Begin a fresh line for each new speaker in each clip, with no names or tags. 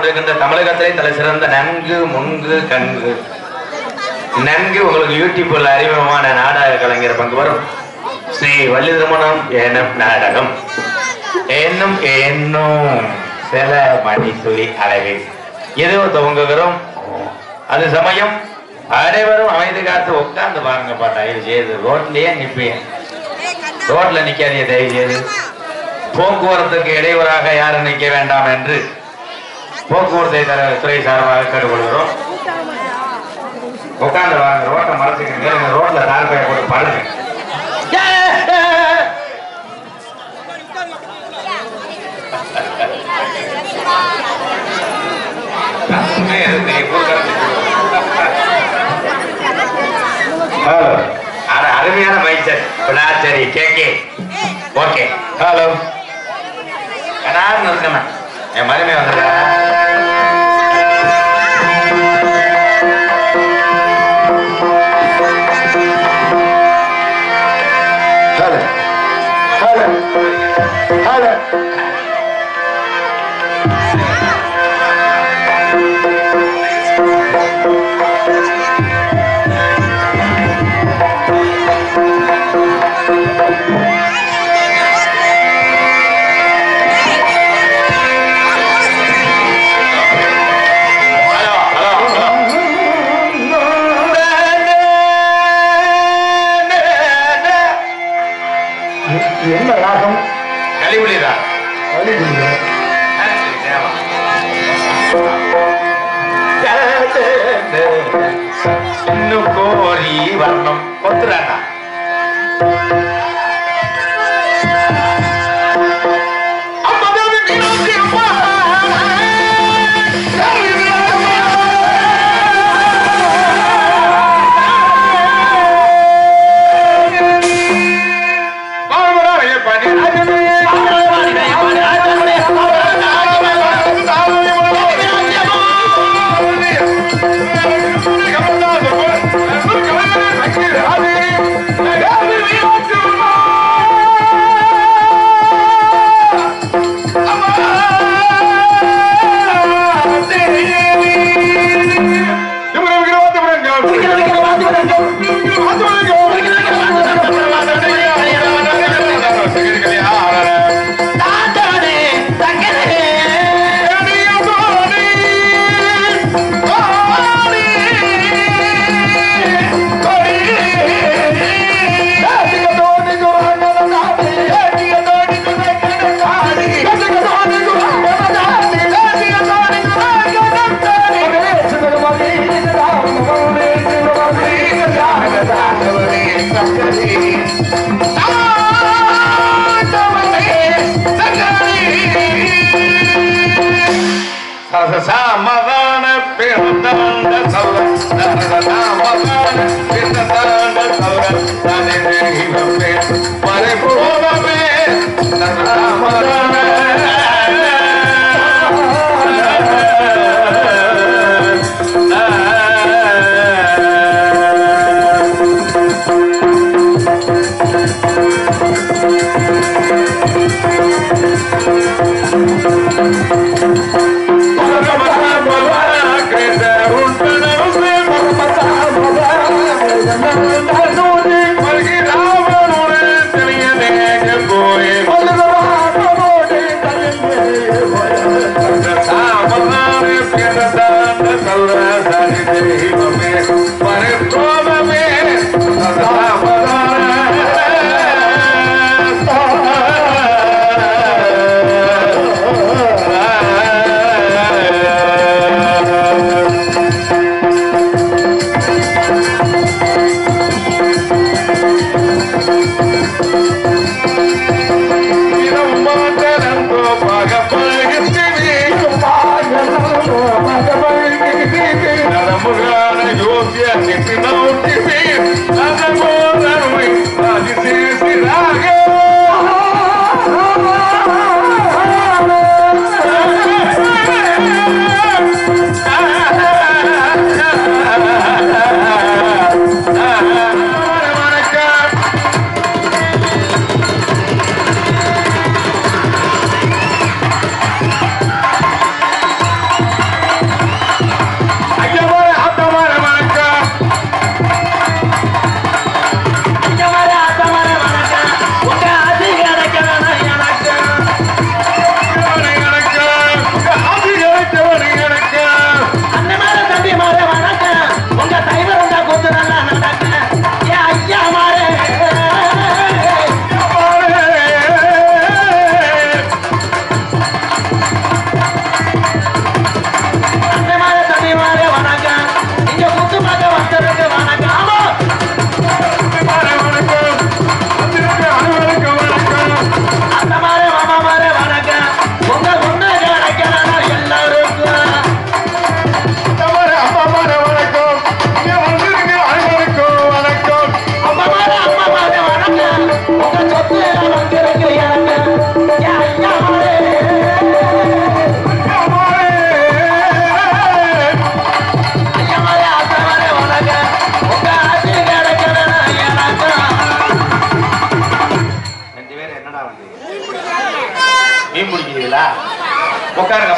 கொண்டிருக்கின்ற தமிழகத்திலே தலை சிறந்த நன்கு முன்கு கண்கு நன்கு உங்களுக்கு யூடியூப்ல அறிமுகமான நாடக கலைஞர் பங்கு வரும் ஸ்ரீ வள்ளி திருமணம் எனும் நாடகம் என்னும் என்னும் சில மணி துளி அளவில் ஏதோ துவங்குகிறோம் அது சமயம் அனைவரும் அமைதி காத்து உட்கார்ந்து பாருங்கப்பா தயவு செய்து ரோட்லயே நிப்பீங்க ரோட்ல நிக்காதீங்க தயவு செய்து போக்குவரத்துக்கு இடையூறாக யாரும் நிக்க வேண்டாம் என்று போக்குவரத்து தர- துறை சார்பாக கேட்டுக்கொள்கிறோம் உட்கார்ந்து வாங்க ரோட்டை மறைச்சுக்கங்க நீங்க ரோட்ல தாழ்பைய போட்டு பாடுங்க ஹலோ ஆனா அருமையான மைச்சர் சரி கேக்கே ஓகே ஹலோ கடார்னு இருக்கணும் என் மருமை வந்துடுறா
hello hello hello
hello hello
என்ன ராகம்
கலிபுலிதான்
வழிபுரியுது.
இன்னும் கோரி வர்ணம் கொத்துறாண்டா சமதான பிறந்தாண்ட சௌர சமதான பிறந்தாண்ட சௌர தனி தெய்வமே பரிபூர்ணமே சமதான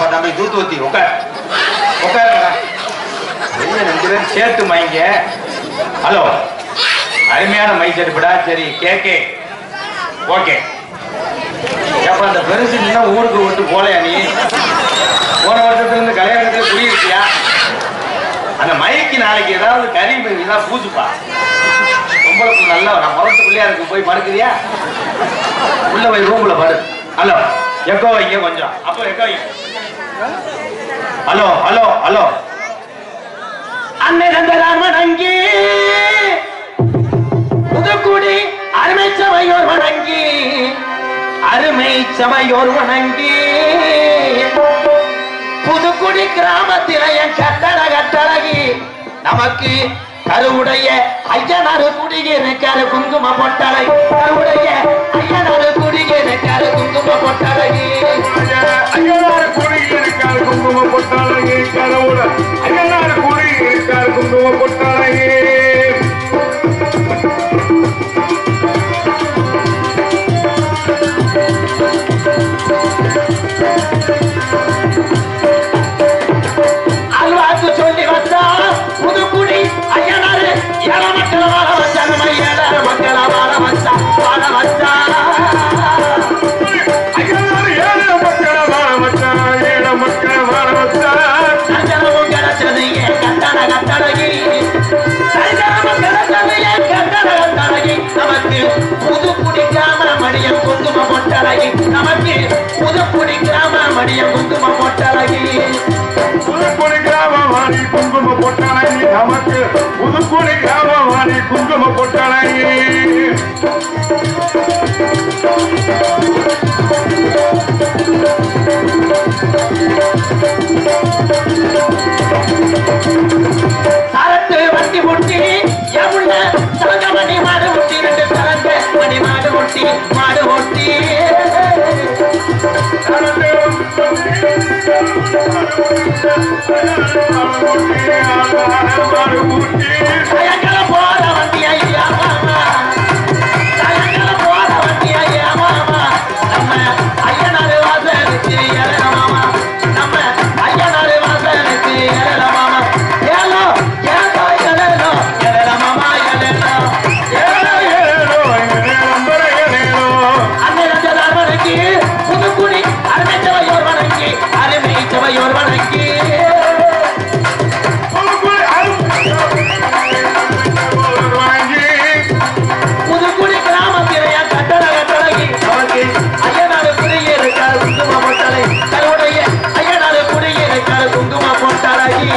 ஏப்பா தம்பி தூத்து ஊத்தி உட்கார் உட்காருங்கடா வெளியே ரெண்டு பேரும் சேர்த்து மைங்க ஹலோ அருமையான மை செருப்புடா சரி கேக்கே ஓகே ஏப்பா அந்த பெருசு இன்னும் ஊருக்கு விட்டு போலையா நீ போன வருஷத்துல இருந்து கல்யாணத்துல குடியிருக்கியா அந்த மைக்கு நாளைக்கு ஏதாவது கறி இதெல்லாம் பூசுப்பா உங்களுக்கு நல்லா நான் முரட்டு பிள்ளையா இருக்கு போய் படுக்கிறியா உள்ள போய் ரூம்ல படு ஹலோ எக்கோ வைங்க கொஞ்சம் அப்போ எக்கோ வைங்க ஹலோ ஹலோ ஹலோ அன்னிரந்தரான் வணங்கி புதுக்குடி அருமை சபையோர் வணங்கி அருமை சபையோர் வணங்கி புதுக்குடி கிராமத்தில என் கட்டட கட்டழகி நமக்கு கருவுடைய ஐயனாரு குடியிருக்காரு குங்கும பொட்டலை கருவுடைய ஐயனாரு குடியிருக்காரு குங்கும பொட்டழகி
ஐயனார் கூடி இருக்கார் குங்கும பொட்டாளையே கடவுள ஐயனார் கூடி இருக்கார் குங்கும பொட்டாளையே
அல்வாக்கு சொல்லி வந்தா புதுக்குடி ஐயனாரு ஏழ மக்கள் வாழ வச்சா நம்ம ஏழ மக்கள் வாழ வச்சா வாழ வச்சா
ஐயனார் ஏழ மக்கள் வாழ வச்சார் ஏழ மக்கள் வாழ வச்சார்
சஞ்சலமும் கிடைச்சது என் கட்டட கட்டடகி சஞ்சலமும் கிடைச்சது என் கட்டட கட்டடகி நமக்கு புதுக்குடி கிராம மடியம் குங்கும பொட்டழகி நமக்கு புதுக்குடி கிராம மடியம் குங்கும பொட்டழகி
புதுக்குடி கிராமவாணி குங்கும பொட்டாளையே நமக்கு புதுக்குடி கிராமவாணி குங்கும பொட்டாளையே
சரத்து வண்டி முட்டி எவுள்ள சலங்க மணி மாடு முட்டி ரெண்டு சலங்க மணி மாடு முட்டி மாடு முட்டி சயங்கல போற வண்டி ஐயா மாமா சயங்கல போற வண்டி ஐயா மாமா நம்ம ஐயனாரு வாசலுக்கு ஏற மாமா நம்ம ஐயனாரு வாசலுக்கு ஏற மாமா ஏலோ ஏலோ ஏலோ ஏற மாமா ஏலோ ஏலோ அன்னிரஞ்சல் வணங்கி புதுக்குடி அருமை சபையோர் வணங்கி அருமை சபையோர் வணங்கி புதுக்குடி கிராமத்திலேயே கட்டட கட்டடகி நமக்கு ஐயனாரு குடியிருக்கார் குங்கும பொட்டலை தன்னுடைய ஐயனாரு குடியிருக்கார் குங்கும பொட்டலகி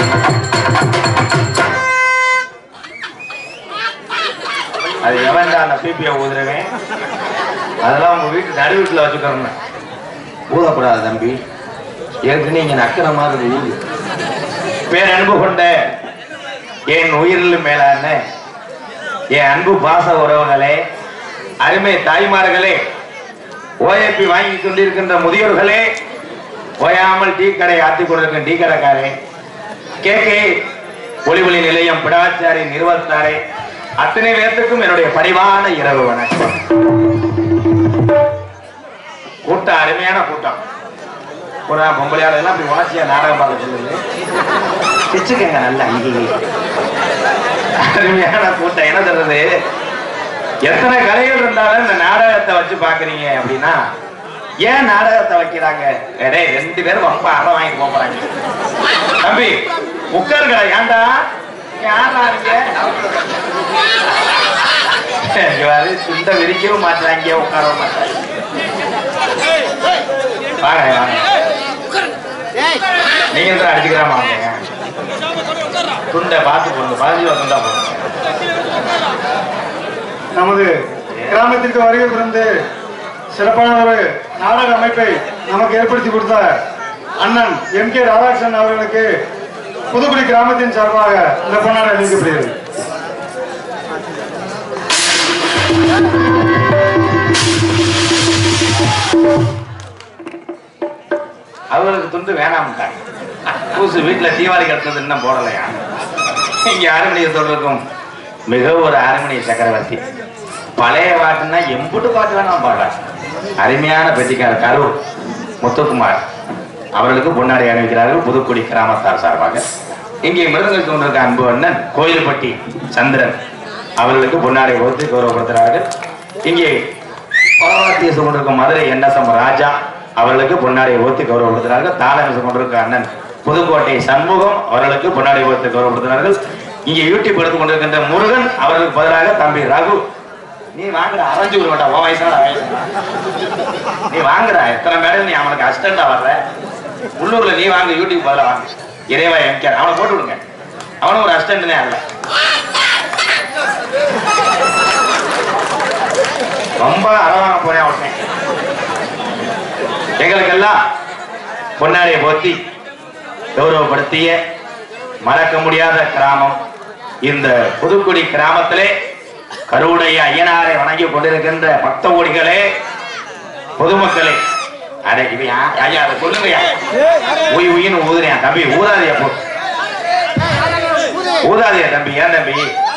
அது எவன்டா அந்த பிபியை ஊதுறவன் அதெல்லாம் உங்க வீட்டு நடு வீட்டுல வச்சுக்கணும் ஊதக்கூடாது தம்பி ஏற்கனவே இங்க நக்கிற மாதிரி ஊது பேர் அன்பு கொண்ட என் உயிரிலும் மேலான என் அன்பு பாச உறவுகளே அருமை தாய்மார்களே ஓஏபி வாங்கி கொண்டிருக்கின்ற முதியோர்களே ஓயாமல் டீ கடை ஆத்தி கொண்டிருக்கிற டீ கடைக்காரே கே கே ஒளிவொலி நிலையம் பிடாச்சாரி நிறுவத்தாரே அத்தனை பேர்த்துக்கும் என்னுடைய பணிவான இரவு வணக்கம் கூட்டம் அருமையான கூட்டம் ஒரு பொம்பளையாளர் எல்லாம் அப்படி உணர்ச்சியா நாடகம் பார்க்க சொல்லுது பிச்சுக்கங்க நல்லா ஐயே. அருமையான கூட்டம் என்ன சொல்றது எத்தனை கலைகள் இருந்தாலும் இந்த நாடகத்தை வச்சு பாக்குறீங்க அப்படின்னா ஏன் நாடகத்தை வைக்கிறாங்க டேய் ரெண்டு பேரும் ரொம்ப அறம் வாங்கிட்டு போப் போறாங்க தம்பி உட்காருங்கடா ஏன்டா யாரா இருக்க இங்க பாரு, துண்டை விரிக்கவும் மாட்டாங்க உட்காரவும் மாட்டாங்க வாங்க வாங்க நீங்க தான் அடிச்சுக்கிறாம வாங்க துண்டை பார்த்து போடுங்க பதினஞ்சு ரூபா துண்டா போடுங்க
நமது கிராமத்திற்கு வருகை புரிந்து சிறப்பான ஒரு நாடக அமைப்பை நமக்கு ஏற்படுத்தி கொடுத்த அண்ணன் எம் கே ராதாகிருஷ்ணன் அவர்களுக்கு புதுக்குடி கிராமத்தின் சார்பாக இந்த பொன்னாடை அளிக்கப்படுகிறது
அவங்களுக்கு துண்டு வேணாம்ட்டாங்க பூசு வீட்டுல தீபாவளி கட்டுறது இன்னும் போடலையா இங்க ஆறுமணிய சொல்றதுக்கும் மிக ஒரு ஆறுமணிய சக்கரவர்த்தி பழைய பாட்டுன்னா எம்புட்டு பாட்டு வேணாம் பாட அருமையான பெட்டிக்கார கரூர் முத்துக்குமார் அவர்களுக்கு பொன்னாடை அணிவிக்கிறார்கள் புதுக்குடி கிராமத்தார் சார்பாக இங்கே மிருதங்கத்தில் கொண்டிருக்க அன்பு அண்ணன் கோயில்பட்டி சந்திரன் அவர்களுக்கு பொன்னாடை கொடுத்து கௌரவப்படுத்துகிறார்கள் இங்கே பரவாத்திய கொண்டிருக்கும் மதுரை என்எஸ்எம் ராஜா அவர்களுக்கு பொன்னாடை ஓத்தி கௌரவப்படுத்துகிறார்கள் தாளம் கொண்டிருக்க அண்ணன் புதுக்கோட்டை சண்முகம் அவர்களுக்கு பொன்னாடை ஓத்தி கௌரவப்படுத்துகிறார்கள் இங்கே யூடியூப் எடுத்து கொண்டிருக்கின்ற முருகன் அவர்களுக்கு பதிலாக தம்பி ரகு நீ வாங்குற அரைஞ்சு விட மாட்டா உன் வயசான வயசு நீ வாங்குற எத்தனை மேடம் நீ அவனுக்கு அசிஸ்டண்டா வர்ற உள்ளூர்ல நீ வாங்க யூடியூப் பதிலா வாங்க இறைவா எம்கேர் அவனை போட்டு விடுங்க அவனும் ஒரு அசிஸ்டன்ட்னே அல்ல ரொம்ப அரவாங்க போனேன் அவனே எங்களுக்கெல்லாம் பொன்னாடியை போத்தி கௌரவப்படுத்திய மறக்க முடியாத கிராமம் இந்த புதுக்குடி கிராமத்திலே கருவுடைய ஐயனாரை வணங்கி கொண்டிருக்கின்ற பக்த கோடிகளே பொதுமக்களே அடே இது யா- ஐயா அதை சொல்லுங்கய்யா உய் உயின்னு ஊதுறேன் தம்பி ஊதாதியா போ ஊதாதியா தம்பி ஏன் தம்பி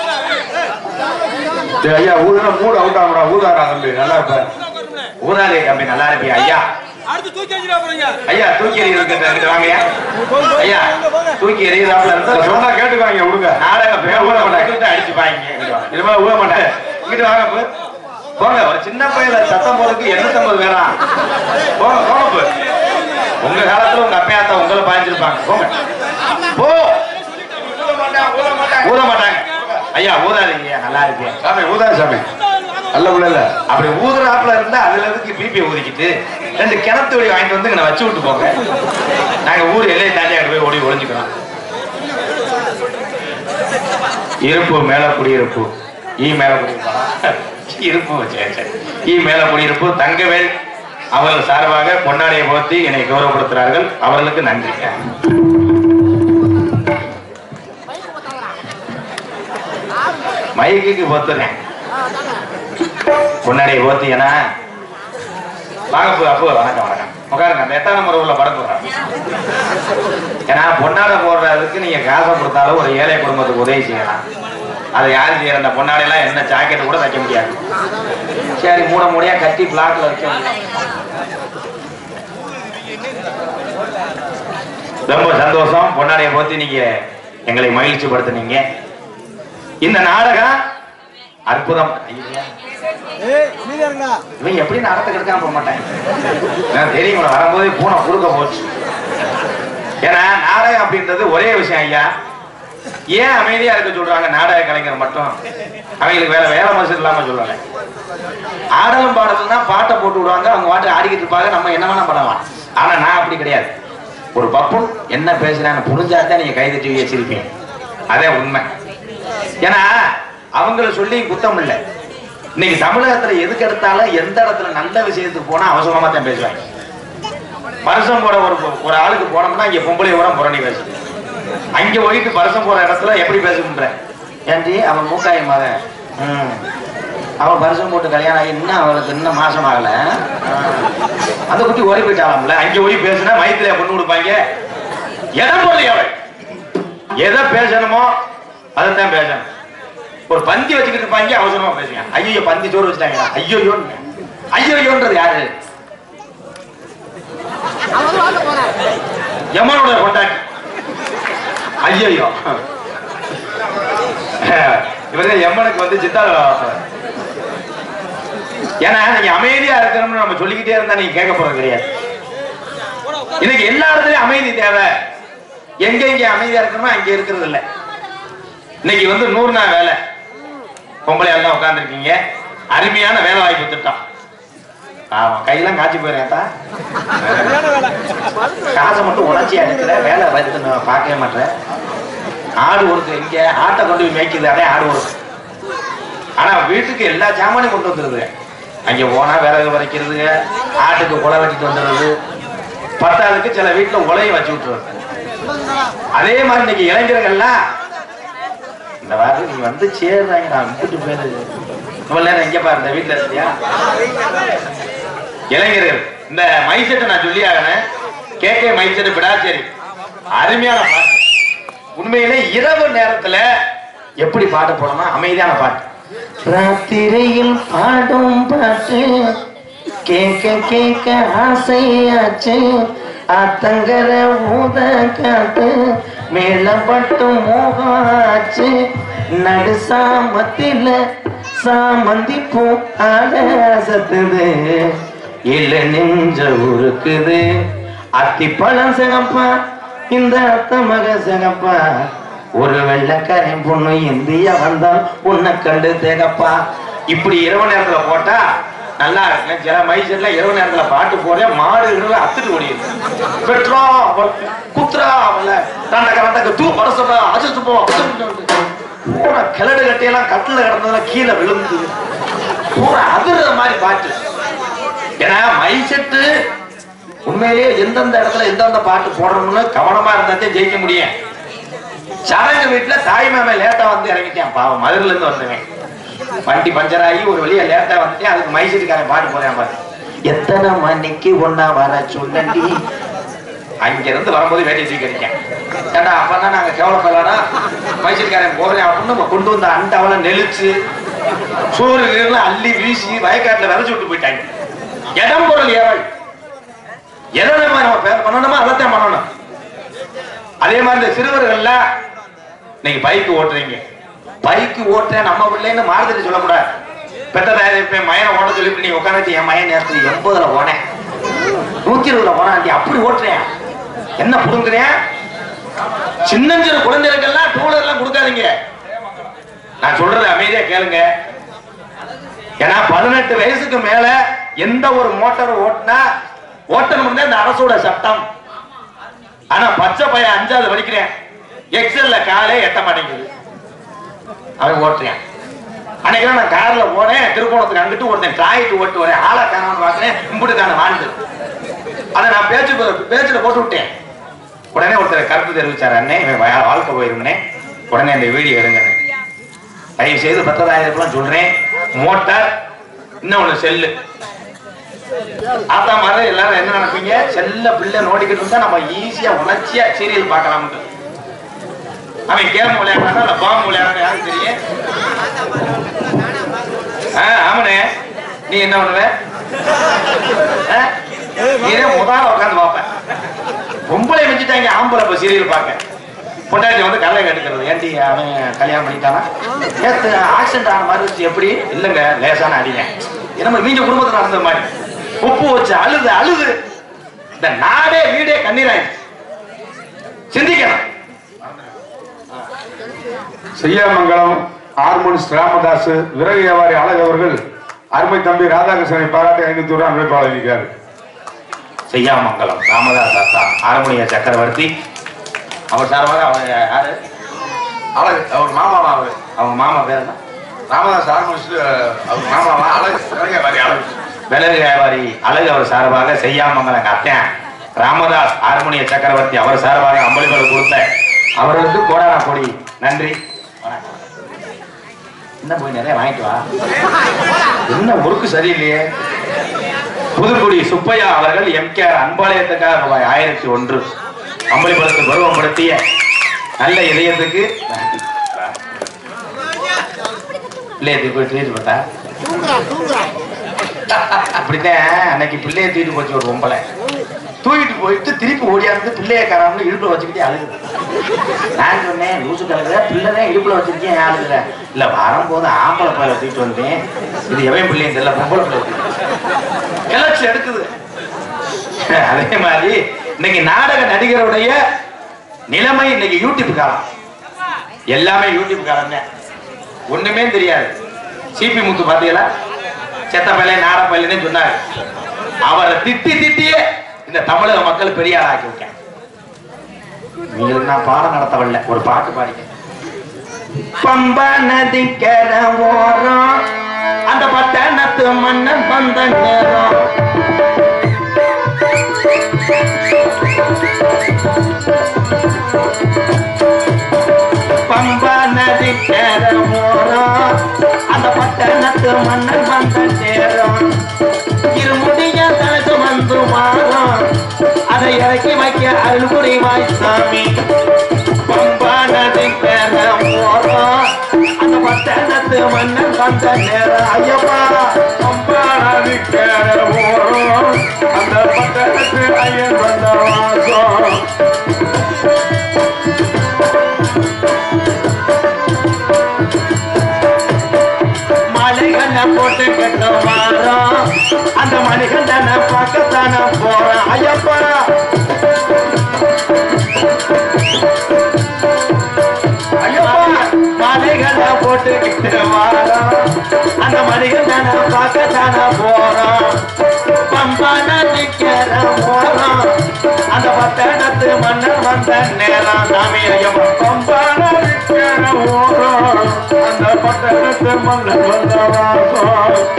டேய் ஐயா ஊதுனா மூடு அவுட் ஆகுடா ஊதாடா தம்பி நல்லா இருப்ப
ஊதாதியா தம்பி நல்லா இருப்பியா ஐயா
அடுத்து தூக்கி எறிஞ்சிட போறீங்க
ஐயா தூக்கி எறியிருக்கின்ற இங்கிட்டு வாங்கய்யா ஐயா தூக்கி எறிகிறாப்புல
சொன்னா
இருந்தா
கேட்டுக்காங்க விடுங்க
நாடக பேர் ஊத மாட்டேன் அடிச்சுப்பாங்க இங்கிட்டு வாங்க.
இனிமே ஊத மாட்டேன்
இங்கிட்டு வாங்க போ. போங்க ஒரு சின்ன பையல சத்தம் போறதுக்கு எண்ணூத்தம்பது வேணாம் போங்க போங்க போ. உங்க காலத்துல உங்க அப்பையாத்தா உங்களை பாய்ஞ்சிருப்பாங்க போங்க போ ஊத மாட்டாங்க ஐயா ஊதாதீங்க நல்லா இருக்கேன்
சாமி ஊதாது சாமி நல்ல உள்ள இல்ல
அப்படி ஊதுறாப்புல இருந்தா அதுல இருந்து பிபி ஊதிக்கிட்டு ரெண்டு கிணத்து வழி வாங்கிட்டு வந்து இங்க வச்சு விட்டு போங்க நாங்க ஊர் எல்லையை தாண்டி அங்க போய் ஓடி ஒளிஞ்சுக்கிறோம் இருப்பு மேல குடியிருப்பு ஈ மேல குடியிருப்பா இருப்பு சரி சரி ஈ மேல குடியிருப்பு தங்கவேல் அவர்கள் சார்பாக பொன்னாடியை போத்தி என்னை கௌரவப்படுத்துகிறார்கள் அவர்களுக்கு நன்றி மைக்குக்கு போத்துறேன் பொன்னாடியை போத்தி ஏன்னா வாங்க போ அப்போ வணக்கம் வணக்கம் உட்காருங்க அந்த எட்டாம் நம்பர் உள்ள படம் போடுறேன் ஏன்னா பொன்னாடை போடுறதுக்கு நீங்க காசை கொடுத்தாலும் ஒரு ஏழை குடும்பத்துக்கு உதவி செய்யலாம் அதை யார் செய்யற அந்த பொன்னாடையெல்லாம் என்ன ஜாக்கெட் கூட தைக்க முடியாது சரி மூட மூடையா கட்டி பிளாக்ல வைக்க முடியும். ரொம்ப சந்தோஷம் பொன்னாடையை போத்தி நீங்க எங்களை மகிழ்ச்சி படுத்துனீங்க இந்த நாடகம் அற்புதம் ஐயா இவன் எப்படி நடத்த கெடுக்காம போக மாட்டாங்க நான் தெரியும் இவனை வரும்போதே பூனை குறுக்க போச்சு ஏன்னா நாடகம் அப்படின்றது ஒரே விஷயம் ஐயா ஏன் அமைதியா இருக்க சொல்றாங்க நாடக கலைஞர் மட்டும் அவங்களுக்கு வேற வேலை மனசு இல்லாம சொல்லல ஆடலும் பாடலும் தான் பாட்டை போட்டு விடுவாங்க அவங்க பாட்டு ஆடிக்கிட்டு இருப்பாங்க நம்ம என்ன வேணா பண்ணலாம் ஆனா நான் அப்படி கிடையாது ஒரு பப்புன் என்ன பேசுறான்னு புரிஞ்சாதான் நீங்க கை தட்டி வச்சிருப்பீங்க அதே உண்மை ஏன்னா அவங்கள சொல்லி குத்தம் இல்லை இன்னைக்கு தமிழகத்துல எதுக்கு எடுத்தாலும் எந்த இடத்துல நல்ல விஷயத்துக்கு போனா அவசரமா தான் பேசுவாங்க வருஷம் போட ஒரு ஒரு ஆளுக்கு போனோம்னா இங்க பொம்பளை உரம் புரணி பேசுது அங்க போயிட்டு வருஷம் போற இடத்துல எப்படி பேசுன்ற ஏன்டி அவன் மூக்காய் மகன் ம். அவன் வருஷம் போட்டு கல்யாணம் ஆகி இன்னும் அவளுக்கு இன்னும் மாசம் ஆகல அந்த குட்டி ஓடி போயிட்டாலாம்ல அங்க போய் பேசுனா மயத்துல பொண்ணு கொடுப்பாங்க இடம் போடலையே அவள் எதை பேசணுமோ அதைத்தான் பேசணும் ஒரு பந்தி வச்சுக்கிட்டு இருப்பாங்க அவசரமா பேசுங்க ஐயோ பந்தி சோறு வச்சுட்டாங்க ஐயோ ஐயோன்றது யாரு எம்மனோட கொண்டாட்டி ஐயோ இவரு எம்மனுக்கு வந்து சித்தால ஏன்னா நீங்க அமைதியா இருக்கணும்னு நம்ம சொல்லிக்கிட்டே இருந்தா நீங்க கேட்க போறது கிடையாது இன்னைக்கு எல்லா இடத்துலயும் அமைதி தேவை எங்க எங்க அமைதியா இருக்கணுமோ அங்க இருக்கிறது இல்ல இன்னைக்கு வந்து நூறு நாள் வேலை பொம்பளை எல்லாம் உட்காந்துருக்கீங்க அருமையான வேலை வாய்ப்பு திட்டம் ஆமா கையெல்லாம் காய்ச்சி போயிடுறேன்டா காசை மட்டும் உணர்ச்சி எடுக்கிற வேலை வைத்து நான் பார்க்கவே மாட்டேன் ஆடு ஒருக்கு இங்க ஆட்டை கொண்டு போய் மேய்க்குது அதே ஆடு ஒருக்கு ஆனா வீட்டுக்கு எல்லா சாமானையும் கொண்டு வந்துருது அங்க போனா விறகு வரைக்கிறதுங்க ஆட்டுக்கு குலை வெட்டிட்டு வந்துடுறது பத்தாவதுக்கு சில வீட்டுல உலையை வச்சு விட்டுறது அதே மாதிரி இன்னைக்கு இளைஞர்கள்லாம் இந்த வாரம் நீ வந்து சேர்றாங்க நான் விட்டுட்டு போயிரு இவ்வளவு நேரம் எங்க பாரு இந்த வீட்டுல இருக்கியா இளைஞர்கள் இந்த மைசெட்டை நான் சொல்லி ஆகிறேன் கேகே மைசெட் பிடாச்சேரி அருமையான பாட்டு உண்மையிலே இரவு நேரத்துல எப்படி பாட்டு போடணும் அமைதியான பாட்டு ராத்திரியில் பாடும் பாட்டு கேட்க கேட்க ஆசையாச்சு ஆத்தங்கர ஊத காத்து மேலப்பட்டு மோகாச்சு நடு சாமத்தில சாமந்தி பூ ஆட சத்துது இல்ல நெஞ்ச உருக்குது அத்தி பழம் சிகப்பா இந்த அத்த மக சிகப்பா ஒரு வெள்ளக்காரன் பொண்ணு இந்தியா வந்தால் உன்னை கண்டு தேகப்பா இப்படி இரவு நேரத்துல போட்டா நல்லா இருக்கு சில மைசூர்ல இரவு நேரத்துல பாட்டு போறேன் மாடுகள் அத்துட்டு ஓடிடுது பெட்ரா குத்ரா அவள தண்ட கரண்டக்கு தூ பரசப்பா அசத்து போ பூரா கிளடு கட்டியெல்லாம் கட்டில கிடந்ததெல்லாம் கீழே விழுந்து பூரா அதிர்ற மாதிரி பாட்டு ஏன்னா மைசெட்டு உண்மையிலேயே எந்தெந்த இடத்துல எந்தெந்த பாட்டு போடணும்னு கவனமா இருந்தாத்தே ஜெயிக்க முடியும் சரங்க வீட்டுல தாய் மாமன் லேட்டா வந்து இறங்கிட்டேன் பாவம் மதுரையில இருந்து வந்தவன் வண்டி பஞ்சர் ஆகி ஒரு வழியா லேட்டா வந்துட்டேன் அதுக்கு மைசூருக்காரன் பாட்டு போறேன் பாரு எத்தனை மணிக்கு ஒன்னா வர சொல்லி அங்க இருந்து வரும்போது வேட்டியை தூக்கிருக்கேன் ஏண்டா அப்பனா நாங்க கேவலப்படலாம் மைசூருக்காரன் போறேன் அப்படின்னு கொண்டு வந்த அண்டாவல நெளிச்சு சோறு கீரெல்லாம் அள்ளி வீசி வயக்காட்டுல விதைச்சு விட்டு போயிட்டாங்க இடம் பொருள் ஏவல் எதை நம்ம நம்ம பே- பண்ணணுமோ அதைத்தான் பண்ணணும் அதே மாதிரி இந்த சிறுவர்கள்ல நீங்க பைக் ஓட்டுறீங்க பைக் ஓட்டுறேன் நம்ம பிள்ளைன்னு மாறுதல் சொல்லக்கூடாது பெத்த தாய் இப்ப மயனை ஓட்ட சொல்லிட்டு நீ உட்காந்து என் மயன் நேரத்துல எண்பதுல போனேன் நூத்தி இருபதுல போனாண்டி அப்படி ஓட்டுறேன் என்ன புடுங்குறேன் சின்னஞ்சிறு குழந்தைகளுக்கெல்லாம் டூ எல்லாம் கொடுக்காதீங்க நான் சொல்றது அமைதியா கேளுங்க ஏன்னா பதினெட்டு வயசுக்கு மேல எந்த ஒரு மோட்டார் ஓட்டினா ஓட்டணும் இந்த அரசோட சட்டம் ஆனா பச்சை பையன் அஞ்சாவது படிக்கிறேன் எக்ஸல்ல காலே எட்ட மாட்டேங்குது அவன் ஓட்டுறேன் அன்னைக்கு நான் கார்ல போனேன் திருக்கோணத்துக்கு அங்கிட்டு ஒருத்தன் டிராயிட்டு ஓட்டு வரேன் ஆளை காணாம பாக்குறேன் இம்புட்டு காண வாழ்ந்து அதை நான் பேச்சு பேச்சுல போட்டு விட்டேன் உடனே ஒருத்தர் கருத்து தெரிவிச்சார் அண்ணே இவன் வா- வாழ்க்கை போயிருந்தேன் உடனே இந்த வீடியோ எடுங்க தயவு செய்து பத்ததாயிரம் சொல்றேன் மோட்டார் இன்னொன்னு செல்லு ஆத்தா மாதிரி எல்லாரும் என்ன நினைப்பீங்க செல்ல பிள்ளை நோடிக்கிட்டு இருந்தா நம்ம ஈஸியா உணர்ச்சியா சீரியல் பார்க்கலாம்னு அவன் கேம் விளையாடுறானா இல்ல பாம்பு விளையாடுறான் யாருக்கு தெரியும் ஆ, ஆமாண்ணே நீ என்ன பண்ணுவ ஆ? நீனே முதல்ல உட்காந்து பார்ப்பேன் பொம்பளை வச்சுட்டாங்க ஆம்பளை இப்ப சீரியல் பார்க்க பொண்டாட்டி வந்து கதை கட்டுக்கிறது ஏன்டி அவன் கல்யாணம் பண்ணிட்டானா நேத்து ஆக்சிடென்ட் ஆன மாதிரி இருந்துச்சு எப்படி இல்லைங்க லேசான அடிங்க நம்ம நீங்க குடும்பத்துல நடந்த மாதிரி உப்பு வச்சு அழுது அழுது இந்த நாடே வீடே கண்ணீராயிடுச்சு சிந்திக்கணும்
செய்யாமங்கலம் ஹார்மோனிஸ்ட் ராமதாஸ் விறகு வியாபாரி அழகு அவர்கள் அருமை தம்பி ராதாகிருஷ்ணனை பாராட்டி ஐநூத்தி ரூபாய் அன்பளிப்பு வழங்கியிருக்காரு
செய்யாமங்கலம் ராமதாஸ் அத்தா ஆரமுனிய சக்கரவர்த்தி அவர் சார்பாக அவங்க யாரு
அழகு அவர் மாமாவா அவரு
அவங்க மாமா பேர் என்ன
ராமதாஸ் ஆரம்பிச்சுட்டு அவர் மாமாவா அழகு நிறைய மாதிரி அழகு
விலகு வியாபாரி அழகு அவர் சார்பாக செய்யாமங்கலம் அத்தன் ராமதாஸ் ஆர்மோனிய சக்கரவர்த்தி அவர் சார்பாக அம்பளிகள் கொடுத்த அவர்களுக்கு கோடானா கொடி நன்றி வணக்கம். என்ன போய் நிறைய வாங்கிட்டு வா என்ன முறுக்கு சரியில்லையே புதுக்குடி சுப்பையா அவர்கள் எம்கேஆர் அன்பாலயத்துக்காக ரூபாய் ஆயிரத்தி ஒன்று அம்பளிபலத்தை பருவப்படுத்திய நல்ல இதயத்துக்கு நன்றி. பிள்ளைய தூக்கி போய் தூக்கிட்டு போட்டா அப்படித்தான் அன்னைக்கு பிள்ளைய தூக்கிட்டு போச்சு ஒரு பொம்பளை தூக்கிட்டு போயிட்டு திருப்பி ஓடியாந்து பிள்ளைய காராமல இடுப்புல வச்சுக்கிட்டே அழுகுது நான் சொன்னேன் லூசு கலக்குற பிள்ளை தான் இடுப்புல வச்சிருக்கேன் ஏன் அழுகுற இல்ல வரும்போது ஆம்பளை பையில தூக்கிட்டு வந்தேன் இது எவன் பிள்ளைன்னு தெரியல பொம்பளை பிள்ளை கிளச்சி எடுக்குது அதே மாதிரி இன்னைக்கு நாடக நடிகருடைய நிலைமை இன்னைக்கு யூடியூப் காலம் எல்லாமே யூடியூப் காலம் தான் ஒண்ணுமே தெரியாது சிபி முத்து பாத்தீங்களா செத்த பையலே நாட பையலே சொன்னாரு அவரை திட்டி திட்டியே இந்த தமிழக மக்கள் பெரிய ஆளாக்கி விட்டேன் உங்களுக்கு நான் பாடம் நடத்த வரல ஒரு பாட்டு பாடிக்க பம்பா நதிக்கர ஓரம் அந்த பட்டணத்து மன்னன் வந்த நேரம் பம்பா நதிக்கர ஓரம் அந்த பட்டணத்து மன்னன் வந்த நேரம் இருமுடிய தனக்கு வந்து வாரம் அதை இறக்கி வைக்க அருள் புரிவாய் சாமி பம்பா நதிக்கர ஓரம் அந்த பட்டணத்து மன்னன் வந்த நேரம் ஐயப்பா பம்பா நதிக்கர ஓரம் அந்த பட்டணத்து ஐயன் வந்தவா காண போறோம் பம்பன நிக்கிற போறோம் அந்த பட்டணத்து மன்னர் வந்த நேரம் சாமி ஐயப்பா
பம்பான இருக்கிற ஊரும் அந்த பட்டணத்து மன்னன் வந்த வாசம்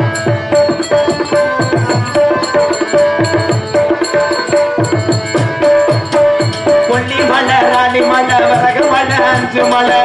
கொல்லி மலை ராணி மலை வரக மலை அஞ்சு மலை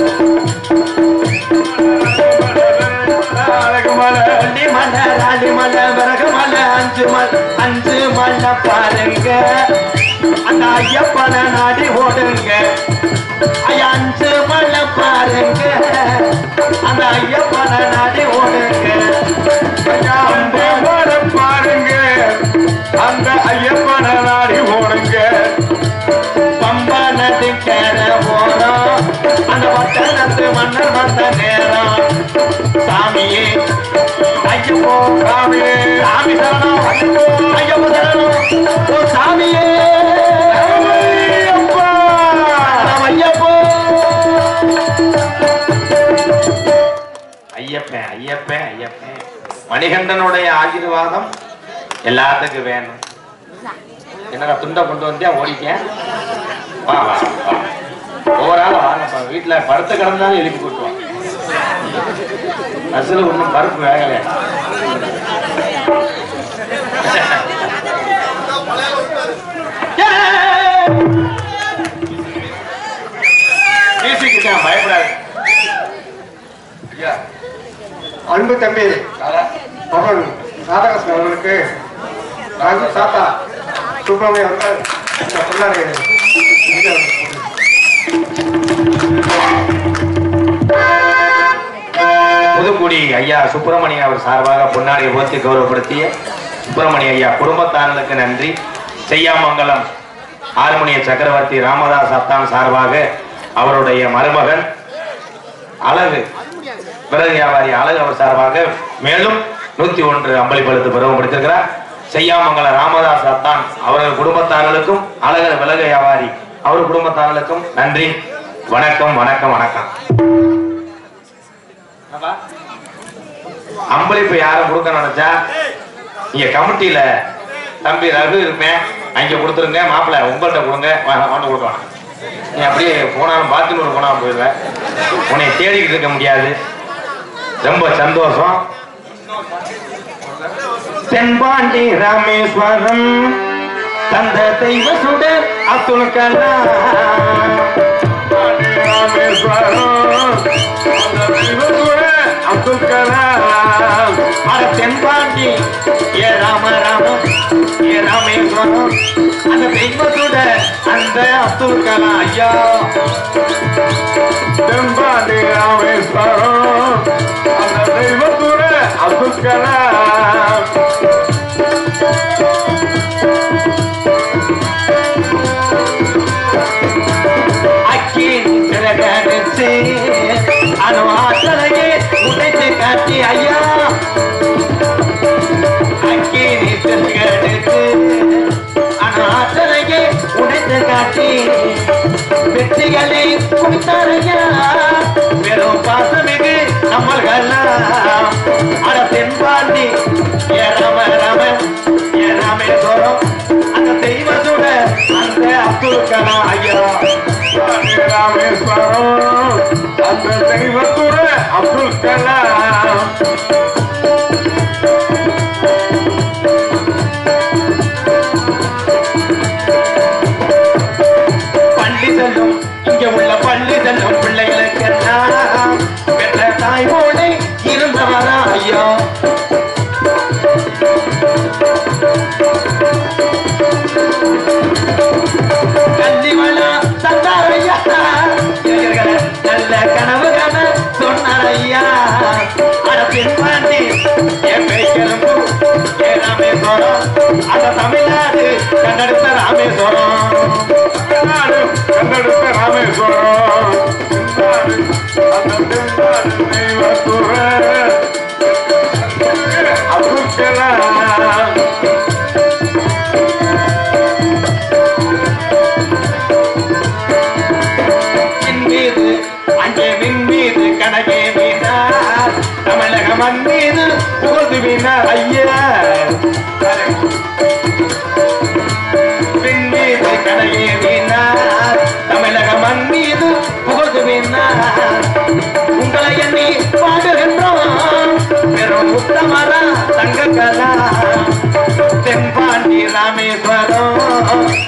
அழகு மலை
கொல்லி மலை ராணி மலை வரக மலை அஞ்சு மலை அஞ்சு மலை பாருங்க அந்த ஐயப்பன நாடி ஓடுங்க ஐயா அஞ்சு மலை பாருங்க அந்த ஐயப்பன நாடி ஓடுங்க
ஐயா, அந்த மலை பாருங்க அந்த ஐயப்பன நாடி ஓடுங்க
பம்பா நதி கேட போறோம் அந்த பட்டணத்து மன்னர் வந்த நேரம் சாமியே ஐயப்போ
சாமியே
சாமி சரணம் ஐயப்போ ஐயப்போ சரணம் ஓ சாமியே
ஐயப்பா!
சரணம் ஐயப்போ ஐயப்பன் ஐயப்பன் ஐயப்பன் மணிகண்டனுடைய ஆசீர்வாதம் எல்லாத்துக்கும் வேணும் என்னடா துண்டை கொண்டு வந்தியா ஓடிட்டேன் வா வா வா ஒவ்வொரு ஆளும் வாங்கப்பா வீட்டுல படுத்து கிடந்தாலும் எழுப்பி கூட்டுவான் பஸ்ல ஒண்ணும் பருப்பு வேகல மியூசிக் பயப்படாது
ஐயா
அன்பு தம்பி
தாரா
அவன் ராதாகிருஷ்ணன் அவர்களுக்கு ராஜு சாத்தா சுப்பிரமணியம் அவர்கள் இந்த பொன்னாடை
புதுக்குடி ஐயா சுப்பிரமணியன் அவர் சார்பாக பொன்னாடியை போத்தி கௌரவப்படுத்திய சுப்பிரமணிய ஐயா குடும்பத்தார்களுக்கு நன்றி செய்யாமங்கலம் ஆறுமணிய சக்கரவர்த்தி ராமதாஸ் அத்தான் சார்பாக அவருடைய மருமகன் அழகு விறகு வியாபாரி அழகு அவர் சார்பாக மேலும் நூத்தி ஒன்று அம்பளிப்பழுத்து பருவப்படுத்திருக்கிறார் செய்யாமங்கல ராமதாஸ் அத்தான் அவர்கள் குடும்பத்தார்களுக்கும் அழகர் விலகு வியாபாரி அவர் குடும்பத்தார்களுக்கும் நன்றி வணக்கம் வணக்கம் வணக்கம் என்னப்பா? அம்பளிப்பு யாரும் கொடுக்க நினைச்சா நீங்க கமிட்டியில தம்பி ரகு இருப்பேன் அங்க கொடுத்துருங்க மாப்பிள்ளை உங்கள்கிட்ட கொடுங்க கொண்டு கொடுக்கலாம் நீ அப்படியே போனாலும் பாத்ரூம் போனாலும் போயிடுவேன் உன்னை தேடிக்கிட்டு இருக்க முடியாது ரொம்ப சந்தோஷம் தென்பாண்டி ராமேஸ்வரம் தந்த தெய்வ சுடர் அப்துல் கலாம்
அப்துல் கலாம்
அட தென்பாண்டி ஏ ராம ராமம் ஏ ராமேஸ்வரம் அந்த தெய்வத்தோட அந்த அப்துல் கலாம் ஐயா
தெம்பாண்டி ராமேஸ்வரம் அந்த தெய்வத்தூர அப்துல் கலாம்
அக்கின் சிறகடிச்சு அணுவாசலையே உடைத்து காட்டி ஐயா அக்கின் சிறகடிச்சு அணுவாசலையே உடைத்து காட்டி வெற்றிகளை கொடுத்தாரையா வெறும் பாசமிகு நம்மள்கெல்லாம் அட தென்பாண்டி ஏ ரம ரம ஏ ராமேஸ்வரம் அந்த தெய்வத்தோட அந்த அப்துல் கலாம் ஐயா
தெம்பாண்டி ராமேஸ்வரம் அந்த தெய்வத்தூர அப்துல் கலாம்
பள்ளி செல்லும் இங்க உள்ள பள்ளி செல்லும் பிள்ளைகளுக்கெல்லாம் பெற்ற தாய் போல இருந்தவரா ஐயா கல்லிவளா தந்தாரையா இளைஞர்களை நல்ல கனவு காண சொன்னாரையா அட பின்பாண்டி என் பெய்யலும்பு ஏ ராமேஸ்வரம் அட தமிழ்நாடு கண்டெடுத்த ராமேஸ்வரம்
தமிழ்நாடு கண்டெடுத்த ராமேஸ்வரம்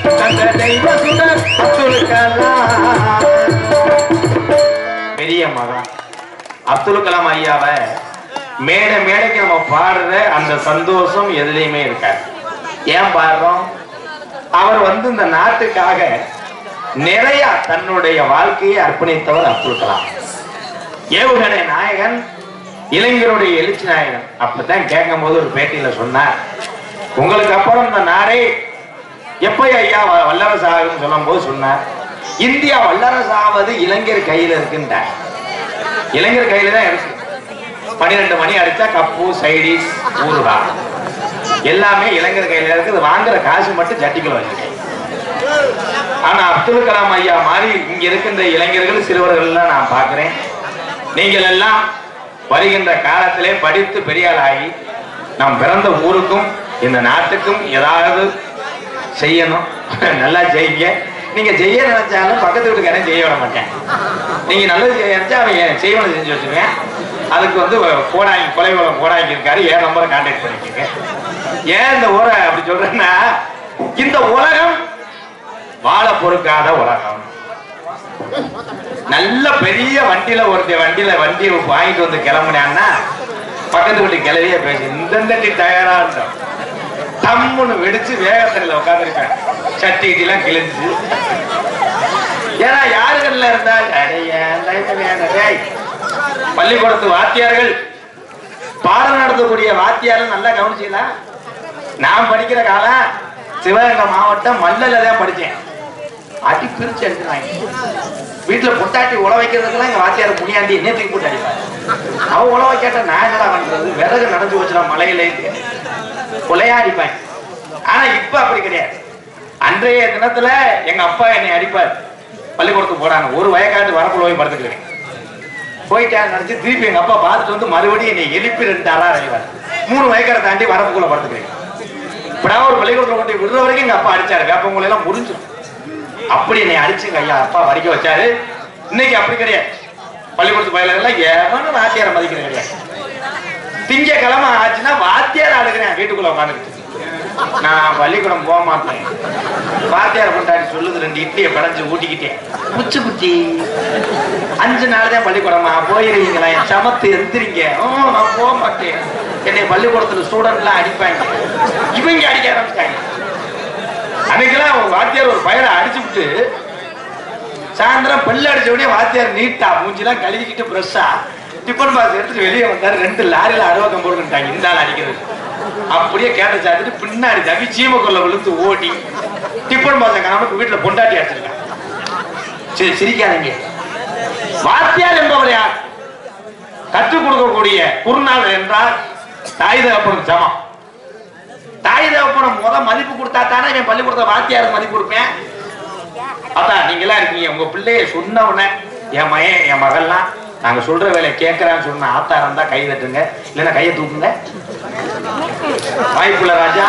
அந்த தெய்வ சுடர் அப்துல் கலாம் பெரிய மகன் அப்துல் கலாம் ஐயாவை மேடை மேடைக்கு நம்ம பாடுற அந்த சந்தோஷம் எதுலையுமே இருக்காது ஏன் பாடுறோம் அவர் வந்து இந்த நாட்டுக்காக நிறைய தன்னுடைய வாழ்க்கையை அர்ப்பணித்தவர் அப்துல் கலாம் ஏவுகணை நாயகன் இளைஞருடைய எழுச்சி நாயகன் அப்பதான் கேட்கும் போது ஒரு பேட்டியில சொன்னார் உங்களுக்கு அப்புறம் இந்த நாடே எப்ப ஐயா வ- வல்லரசு ஆகும் சொல்லும் போது சொன்னார் இந்தியா வல்லரசு ஆவது இளைஞர் கையில இருக்குன்றார் இளைஞர் கையில தான் இருக்கு பன்னிரெண்டு மணி அடிச்சா கப்பு சைடிஸ் ஊறுகா எல்லாமே இளைஞர் கையில இருக்கு இது வாங்குற காசு மட்டும் ஜட்டிக்குள்ள வச்சிருக்கேன் ஆனா அப்துல் கலாம் ஐயா மாதிரி இங்க இருக்கின்ற இளைஞர்கள் சிறுவர்கள் எல்லாம் நான் பார்க்கிறேன் நீங்கள் எல்லாம் வருகின்ற காலத்திலே படித்து பெரியாள் ஆகி நாம் பிறந்த ஊருக்கும் இந்த நாட்டுக்கும் ஏதாவது செய்யணும் நல்லா செய்யுங்க நீங்க செய்ய நினைச்சாலும் பக்கத்து வீட்டுக்காரன் செய்ய விட மாட்டேன் நீங்க நல்லது செய்ய நினைச்சா அவன் என் செய்வனை செஞ்சு வச்சுருவேன் அதுக்கு வந்து கோடாங்கி கொலைவளம் கோடாங்கி இருக்காரு என் நம்பரை கான்டாக்ட் பண்ணிக்கோங்க ஏன் இந்த ஊரை அப்படி சொல்றேன்னா இந்த உலகம் வாழ பொறுக்காத உலகம் நல்ல பெரிய வண்டியில ஒருத்தர் வண்டியில வண்டி வாங்கிட்டு வந்து கிளம்புனான்னா பக்கத்து வீட்டு கிளவியே பேசி இந்த தட்டி தயாரா இருந்தோம் தம்முன்னு வெடிச்சு வேகத்துல உட்காந்துருப்பேன் சட்டி கிட்டிலாம் கிழிஞ்சு ஏன்னா யாருகள்ல இருந்தா அடைய, லைஃப் வேணும், டேய். பள்ளிக்கூடத்து வாத்தியார்கள் பாடம் நடத்தக்கூடிய வாத்தியாரும் நல்லா கவனிச்சீங்களா நான் படிக்கிற காலம் சிவகங்கை மாவட்டம் மல்லல தான் படிச்சேன் அடி பிரிச்சு எடுத்துனாங்க வீட்டுல பொட்டாட்டி உழ வைக்கிறதுக்கெல்லாம் எங்க வாத்தியார் முனியாண்டி நேற்றுக்கு போட்டு அடிப்பாரு அவ உழ வைக்காட்ட நான் என்னடா பண்றது விறகு நடந்து வச்சுடா மலையில கொலையா அடிப்பாங்க ஆனா இப்ப அப்படி கிடையாது அன்றைய தினத்துல எங்க அப்பா என்னை அடிப்பார் பள்ளிக்கூடத்துக்கு போறாங்க ஒரு வயக்காட்டு வரப்புல போய் படுத்துக்கிறேன் போயிட்டேன் நினைச்சு திருப்பி எங்க அப்பா பார்த்துட்டு வந்து மறுபடியும் என்னை எழுப்பி ரெண்டு அறா அறைவார் மூணு வயக்காரை தாண்டி வரப்புக்குள்ள படுத்துக்கிறேன் இப்படா ஒரு பள்ளிக்கூடத்துல கொண்டு போய் விடுற வரைக்கும் எங்க அப்பா அடிச்சாரு வேப்பங்களை எல்லாம் முடிஞ்சிடும் அப்படி என்னை அடிச்சுங்க ஐயா அப்பா வரைக்க வச்சாரு இன்னைக்கு அப்படி கிடையாது பள்ளிக்கூடத்து பயிலெல்லாம் எவனும் வாத்தியாரை மதிக்கிறது கிடையாது திங்கக்கிழமை ஆச்சுன்னா வாத்தியார் அழுகிறேன் வீட்டுக்குள்ள உட்காந்துக்கிட்டு நான் பள்ளிக்கூடம் போக மாட்டேன் வாத்தியார் கொண்டாடி சொல்லுது ரெண்டு இட்லியை படைஞ்சு ஊட்டிக்கிட்டேன் முச்சு குச்சி அஞ்சு நாள் தான் பள்ளிக்கூடமா போயிருவீங்களா என் சமத்து எந்திரிங்க "ஓ, நான் போக மாட்டேன் என்னை பள்ளிக்கூடத்துல ஸ்டூடெண்ட்லாம் அடிப்பாங்க இவங்க அடிக்க ஆரம்பிச்சாங்க அன்னைக்கெல்லாம் ஒரு வாத்தியார் ஒரு பையனை அடிச்சுவிட்டு சாயந்தரம் பல்லு அடிச்ச உடனே வாத்தியார் நீட்டா மூஞ்சிலாம் கழுவிக்கிட்டு பிரஷ்ஷா டிஃபன் பாக்ஸ் எடுத்துட்டு வெளியே வந்தாரு ரெண்டு லாரியில அறுபக்கம் போட்டுட்டாங்க இந்த ஆள் அடிக்கிறது அப்படியே கேட்ட சாத்திட்டு பின்னாடி தவி சீமக்குள்ள விழுந்து ஓடி டிஃபன் பாக்ஸ் காணாம வீட்டுல பொண்டாட்டி அடிச்சிருக்காங்க சரி சிரிக்காதீங்க வாத்தியார் என்பவர் யார் கற்றுக் கொடுக்கக்கூடிய குருநாதர் என்றால் தாய் தகப்பனுக்கு சமம் தாய் தகப்பனும் முத மதிப்பு கொடுத்தா தானே என் பள்ளிக்கூடத்தை வாத்தியாருக்கு மதிப்பு கொடுப்பேன் அதான் நீங்க எல்லாம் இருக்கீங்க உங்க பிள்ளைய சொன்ன உடனே என் மகன் என் மகள்லாம் நாங்க சொல்ற வேலையை கேட்கறான்னு சொன்ன ஆத்தாரம் தான் கை தட்டுங்க இல்லைன்னா கையை தூக்குங்க வாய்ப்புள்ள ராஜா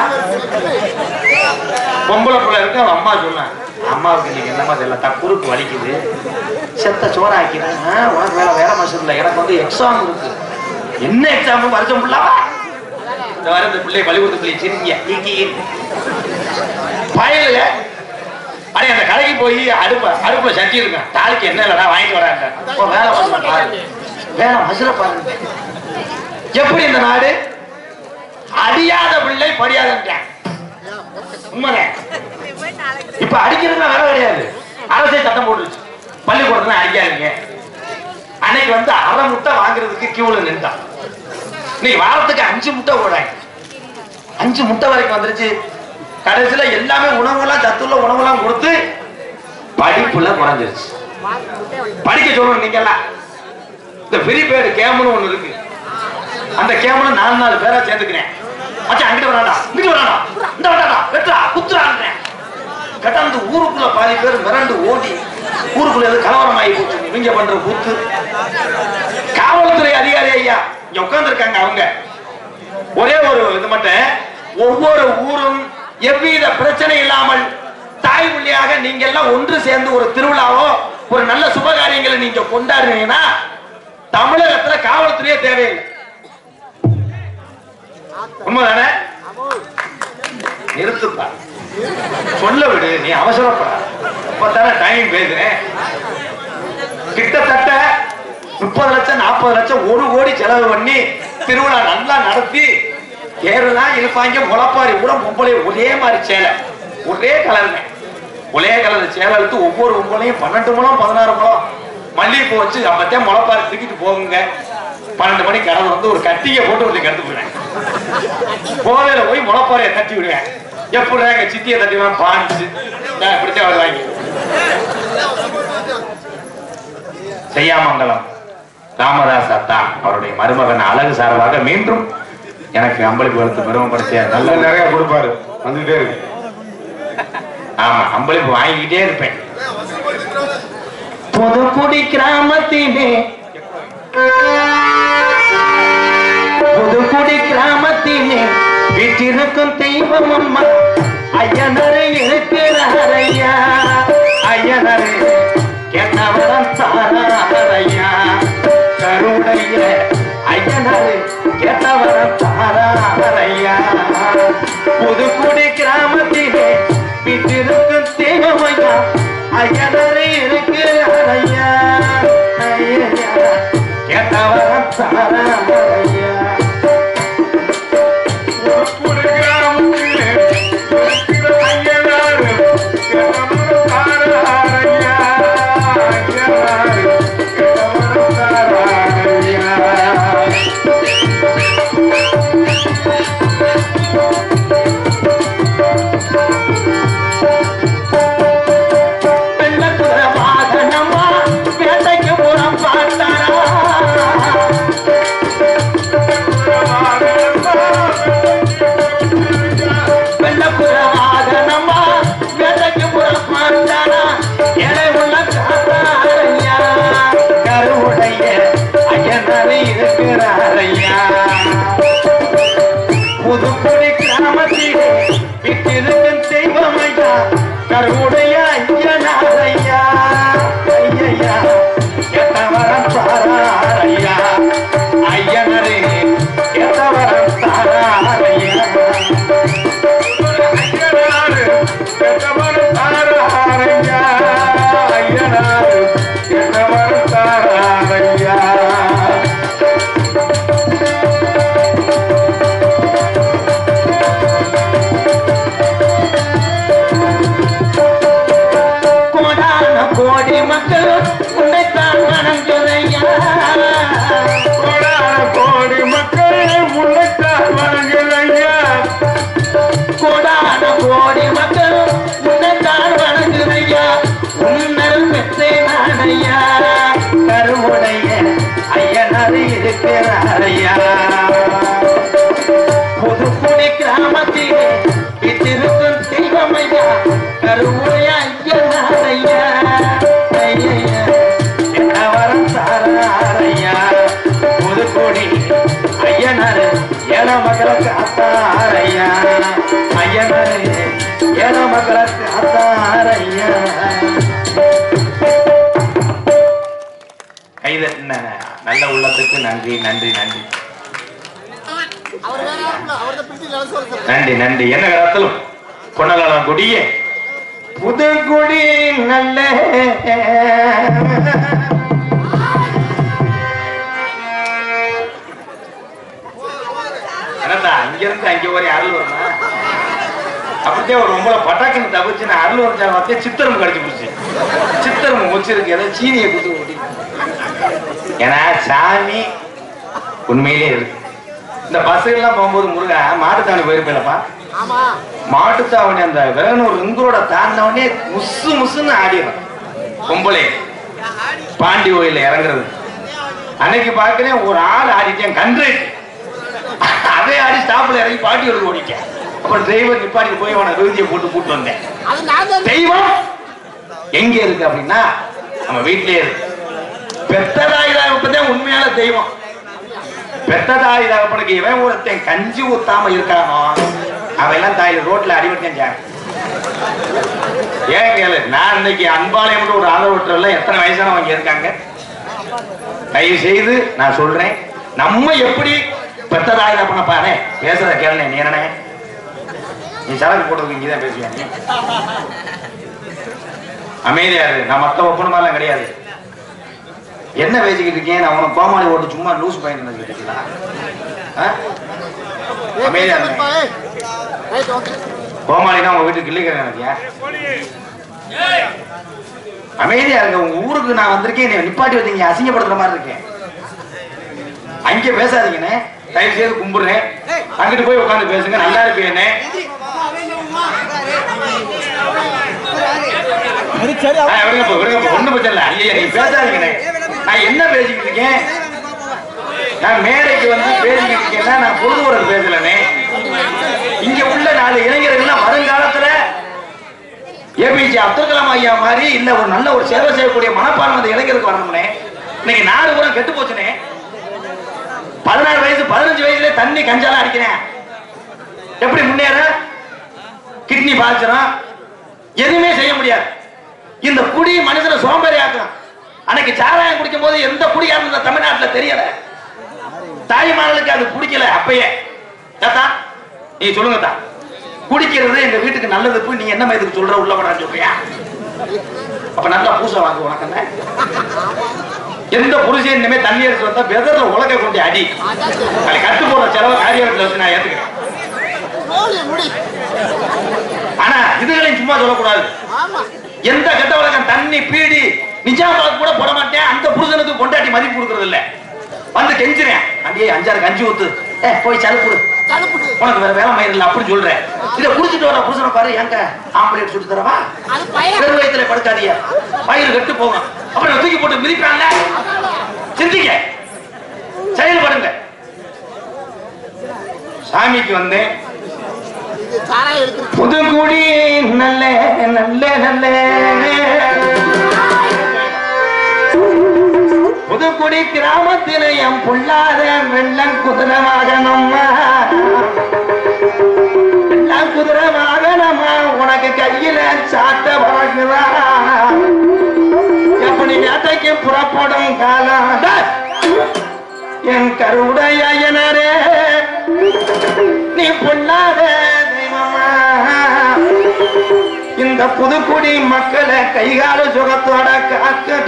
பொம்பளை பிள்ளை இருக்கு அவன் அம்மா சொன்னான் அம்மாவுக்கு இன்னைக்கு என்னமா தெரியல தா குறுக்கு வலிக்குது செத்த சோறாக்கிறேன் ஆ, உனக்கு வேலை வேற மாசம் இல்லை எனக்கு வந்து எக்ஸாம் இருக்கு என்ன எக்ஸாம் வருஷம் ஃபுல்லாவா இந்த வாரம் இந்த பிள்ளை பள்ளிக்கூடத்து பிள்ளை சிரிங்க பயலுங்க அடே அந்த கடைக்கு போய் அடுப்ப அடுப்புல சட்டி இருக்கேன் தாலிக்கு என்ன இல்லடா வாங்கிட்டு வராங்க ஓ, வேலை மசுர பாருங்க வேலை மசுர பாருங்க எப்படி இந்த நாடு அடியாத பிள்ளை படியாதுன்றான் உண்மைதான் இப்ப அடிக்கிறதுலாம் வேலை கிடையாது அரசே சட்டம் போட்டுருச்சு பள்ளிக்கூடத்துல அடிக்காதீங்க அன்னைக்கு வந்து அரை முட்டை வாங்குறதுக்கு கியூல நின்றான் இன்னைக்கு வாரத்துக்கு அஞ்சு முட்டை போடாங்க அஞ்சு முட்டை வரைக்கும் வந்துருச்சு கடைசியில எல்லாமே உணவுலாம் சத்துள்ள உணவுலாம் கொடுத்து படிப்புல குறைஞ்சிருச்சு படிக்க சொல்லணும் நீங்க எல்லாம் இந்த ஃப்ரீபேடு கேம்னு ஒண்ணு இருக்கு அந்த கேம்ல நாலு நாலு பேரா சேர்ந்துக்கிறேன் மச்சான் அங்கிட்ட வராடா இங்கிட்ட வராடா இந்த வராடா வெட்டுறா குத்துறான்றேன் கேட்டா அந்த ஊருக்குள்ள பாதி பேர் மிரண்டு ஓடி ஊருக்குள்ள எது கலவரம் ஆகி போச்சு இவங்க பண்ற கூத்து காவல்துறை அதிகாரி ஐயா இங்க உட்கார்ந்துருக்காங்க அவங்க ஒரே ஒரு இது மட்டும் ஒவ்வொரு ஊரும் எவ்வித பிரச்சனை இல்லாமல் தாய் வழியாக நீங்க எல்லாம் ஒன்று சேர்ந்து ஒரு திருவிழாவோ ஒரு நல்ல சுபகாரியங்களை நீங்க கொண்டாடுறீங்கன்னா தமிழகத்துல காவல்துறையே தேவையில்லை உண்மைதானே நிறுத்துப்பா சொல்ல விடு நீ அவசரப்பட இப்பதானே டைம் பேசுறேன் கிட்டத்தட்ட முப்பது லட்சம் நாற்பது லட்சம் ஒரு கோடி செலவு பண்ணி திருவிழா நல்லா நடத்தி தேரெல்லாம் இழுப்பாங்க முளப்பாரி கூட பொம்பளை ஒரே மாதிரி சேலை ஒரே கலருங்க ஒரே கலர் சேலை எடுத்து ஒவ்வொரு பொம்பளையும் பன்னெண்டு முழம் பதினாறு முழம் மல்லிகைப்பூ வச்சு அப்பத்தே முளப்பாரி தூக்கிட்டு போகுங்க பன்னெண்டு மணிக்கு கடவுள் வந்து ஒரு கட்டியை போட்டு ஒரு கருத்து போயிடுவேன் போதையில போய் முளப்பாறையை தட்டி விடுவேன் எப்படி எங்க சித்தியை தட்டிடுவேன் பாஞ்சு இப்படித்தான் வருவாங்க செய்யாமங்கலம் ராமதாஸ் அத்தான் அவருடைய மருமகன் அழகு சார்பாக மீண்டும் எனக்கு அம்பளிப்பு கொடுத்து பெருமைப்படுத்திய நல்ல
நல்ல நிறைய கொடுப்பாரு வந்துகிட்டே இருக்கு
ஆமா அம்பளிப்பு வாங்கிக்கிட்டே இருப்பேன் புதுக்குடி கிராமத்திலே புதுக்குடி கிராமத்திலே வீட்டிருக்கும் தெய்வம் அம்மா ஐயனரை இருக்கிறார் ஐயா ஐயனரை கேட்டவரம் தாராரையா கருடைய ஐயனரை கேட்டவரம் தாராரையா புதுக்குடி கிராமத்திலே வீட்டிருக்கும் தெய்வம் ஐயா ஐயனரை இருக்கிறார் ஐயா ஐயா கேட்டவரம் தாராரையா பெண்ணக்குற வாகனமா வேட்டைக்கு புறம் பார்த்தாரா வெள்ளப்புற வாகனமா வேட்டைக்கு புறம் பார்த்தாரா ஏழை உள்ள காத்தாரையா கருவுடைய ஐயனரை இருக்கிறாரையா புதுக்குடி கிராமத்திலே விட்டிருக்கும் தெய்வம் ஐயா கருவுடைய ஐயனாரையா ஐயா எத்தவரம் தாராரையா ஐயனரே எத்தவரம் தாராரையா கோடான கோடி மக்கள் உன்னைத்தான் வணங்குதையா
கோடி மக்கள் முன்னைத்தான் வணங்குதையா
கோடான கோடி மக்கள் உன்னைத்தான் வணங்குதையா உன்னல் பெற்றே நானையா கருவுடைய ஐயனது இருக்கிறாரையா புதுக்குடி கிராமத்திலே விட்டிருக்கும் தெய்வமையா கருவுடைய ஐயனாரையா ஐயா என்ன வரம் தாராரையா புதுக்குடி ஐயனாரு ஏழ மகளுக்கு அத்தாரையா ஐயனாரு ஏழ மகளுக்கு அத்தாரையா கைதட்டின நல்ல உள்ளத்துக்கு நன்றி நன்றி நன்றி நன்றி நன்றி என்ன கடத்தலும் கொண்டலாம் கொடியே புதுக்குடி நல்ல என்னடா அங்க இருந்து அங்க ஒரு அருள் வருமா அப்படியே ஒரு ரொம்ப பட்டாக்குன்னு தப்பிச்சு நான் அருள் வரைச்சா பார்த்தே சித்திரம் கடிச்சு போச்சு சித்திரம் முச்சிருக்கு ஏதோ சீனியை கொடுத்து ஓடி ஏன்னா சாமி உண்மையிலே இருக்கு இந்த பஸ்ஸுகள்லாம் போகும்போது முருகா மாட்டுத்தாவணி போயிருப்பேலப்பா மாட்டுத்தாவணி அந்த விரகனூர் ரிங்கரோட தாண்டினவனே முசு முசுன்னு ஆடிடும் பொம்பளை பாண்டி கோயில்ல இறங்குறது அன்னைக்கு பார்க்கிறேன் ஒரு ஆள் ஆடிட்டேன் கன்றைட் அதே ஆடி ஸ்டாப்ல இறங்கி பாட்டி ஒரு ஓடிட்டேன் அப்புறம் டிரைவர் நிப்பாட்டி போய் அவனை விருதியை போட்டு கூட்டு வந்தேன் தெய்வம் எங்க இருக்கு அப்படின்னா நம்ம வீட்டிலேயே இருக்கு பெத்ததாய் தகப்பதான் உண்மையான தெய்வம் பெத்ததாய் தகப்பனுக்கு இவன் ஒருத்தன் கஞ்சி ஊத்தாம இருக்கானோ அவன் எல்லாம் தாய் ரோட்ல அடிபட்டேன் ஏன் கேளு நான் இன்னைக்கு அன்பாளையம் ஒரு ஆதரவற்றல எத்தனை வயசானவங்க இருக்காங்க தயவு செய்து நான் சொல்றேன் நம்ம எப்படி பெத்ததாய் தகப்பன பாரு பேசுறத கேளுனே நீ என்னனே நீ சரக்கு போட்டதுக்கு இங்கே தான் பேசுவியா நீ அமைதியா இரு நான் மத்த ஒப்பன மாதிரிலாம் கிடையாது என்ன பேசிக்கிட்டு இருக்கேன் நான் உனக்கு கோமாளி ஓட்டு சும்மா லூஸ் பையன் நினைச்சிட்டு அமைதியா இருந்தேன் கோமாளினா உங்க வீட்டுக்கு கிள்ளிக்கிறேன் நினைக்கியா அமைதியா இருங்க உங்க ஊருக்கு நான் வந்திருக்கேன் என்னை நிப்பாட்டி வச்சீங்க அசிங்கப்படுத்துற மாதிரி இருக்கேன் அங்கே பேசாதீங்கண்ணே தயவு செய்து கும்பிடுறேன் அங்கிட்டு போய் உட்காந்து பேசுங்க நல்லா இருப்பேனே ஆ, விடுங்க போ, விடுங்க போ. ஒண்ணும் பிரச்சனை இல்லை. ஐயா, நீங்க பேசாதீங்கண்ணே. நான் என்ன பேசிக்கிட்டு இருக்கேன் நான் மேடைக்கு வந்து பேசிக்கிட்டு இருக்கேன்னா நான் பொழுதுபோறது பேசலனே இங்க உள்ள நாலு இளைஞர்கள் வருங்காலத்துல ஏபிஜே அப்துல் கலாம் ஐயா மாதிரி இல்ல ஒரு நல்ல ஒரு சேவை செய்யக்கூடிய மனப்பான்மை அந்த இளைஞருக்கு வரணும்னே இன்னைக்கு நாடு பூரா கெட்டு போச்சுனே பதினாறு வயசு பதினஞ்சு வயசுல தண்ணி கஞ்சாலாம் அடிக்கிறேன் எப்படி முன்னேற கிட்னி பாதிச்சிடும் எதுவுமே செய்ய முடியாது இந்த குடி மனுஷனை சோம்பேறி ஆக்கும் அன்னைக்கு சாராயம் குடிக்கும் போது எந்த குடியா இருந்த தமிழ்நாட்டுல தெரியல தாய்மார்களுக்கு அது பிடிக்கல அப்பயே தாத்தா நீ சொல்லுங்க தா குடிக்கிறது எங்க வீட்டுக்கு நல்லதுக்கு நீ என்ன இதுக்கு சொல்ற உள்ள போடான்னு சொல்றியா அப்ப நல்லா பூசை வாங்க உனக்கு என்ன எந்த புருஷன் இனிமே தண்ணி எடுத்து வந்தா வெதர்ல உலக கொண்டு அடி அதை கட்டு போடுற செலவு காரியத்தில் வச்சு நான் ஏத்துக்கிறேன் ஆனா இதுகளையும் சும்மா சொல்லக்கூடாது எந்த கெட்ட வழக்கம் தண்ணி பீடி நிஜாமாவுக்கு கூட போட மாட்டேன் அந்த புருஷனுக்கு பொண்டாட்டி மதிப்பு கொடுக்கறது இல்ல வந்து கெஞ்சுறேன் அடியே அஞ்சாறு கஞ்சி ஊத்து ஏ போய் சளு கொடு உனக்கு வேற வேலை மயிர் இல்ல அப்படி சொல்றேன் இத குடிச்சிட்டு வர புருஷனை பாரு எங்க ஆம்பளை சுட்டு தரவா பெரு வயித்துல படுக்காதீங்க வயிறு கட்டு போகும் அப்புறம் தூக்கி போட்டு மிதிப்பாங்க சிந்திக்க செயல்படுங்க சாமிக்கு வந்தேன் புதுக்குடி நல்ல நல்ல நல்ல புதுக்குடி கிராமத்தில என் பொல்லாத வெள்ளம் குதிரை வாகனம்மா வெள்ளம் குதிரை வாகனமா உனக்கு கையில சாட்ட பறக்குதா எப்படி வேட்டைக்கு புறப்படும் காலம் டேய்! என் கருவுடைய ஐயனரே நீ பொல்லாத தெய்வமா இந்த புதுக்குடி மக்களை கைகால சுகத்தோட காத்துட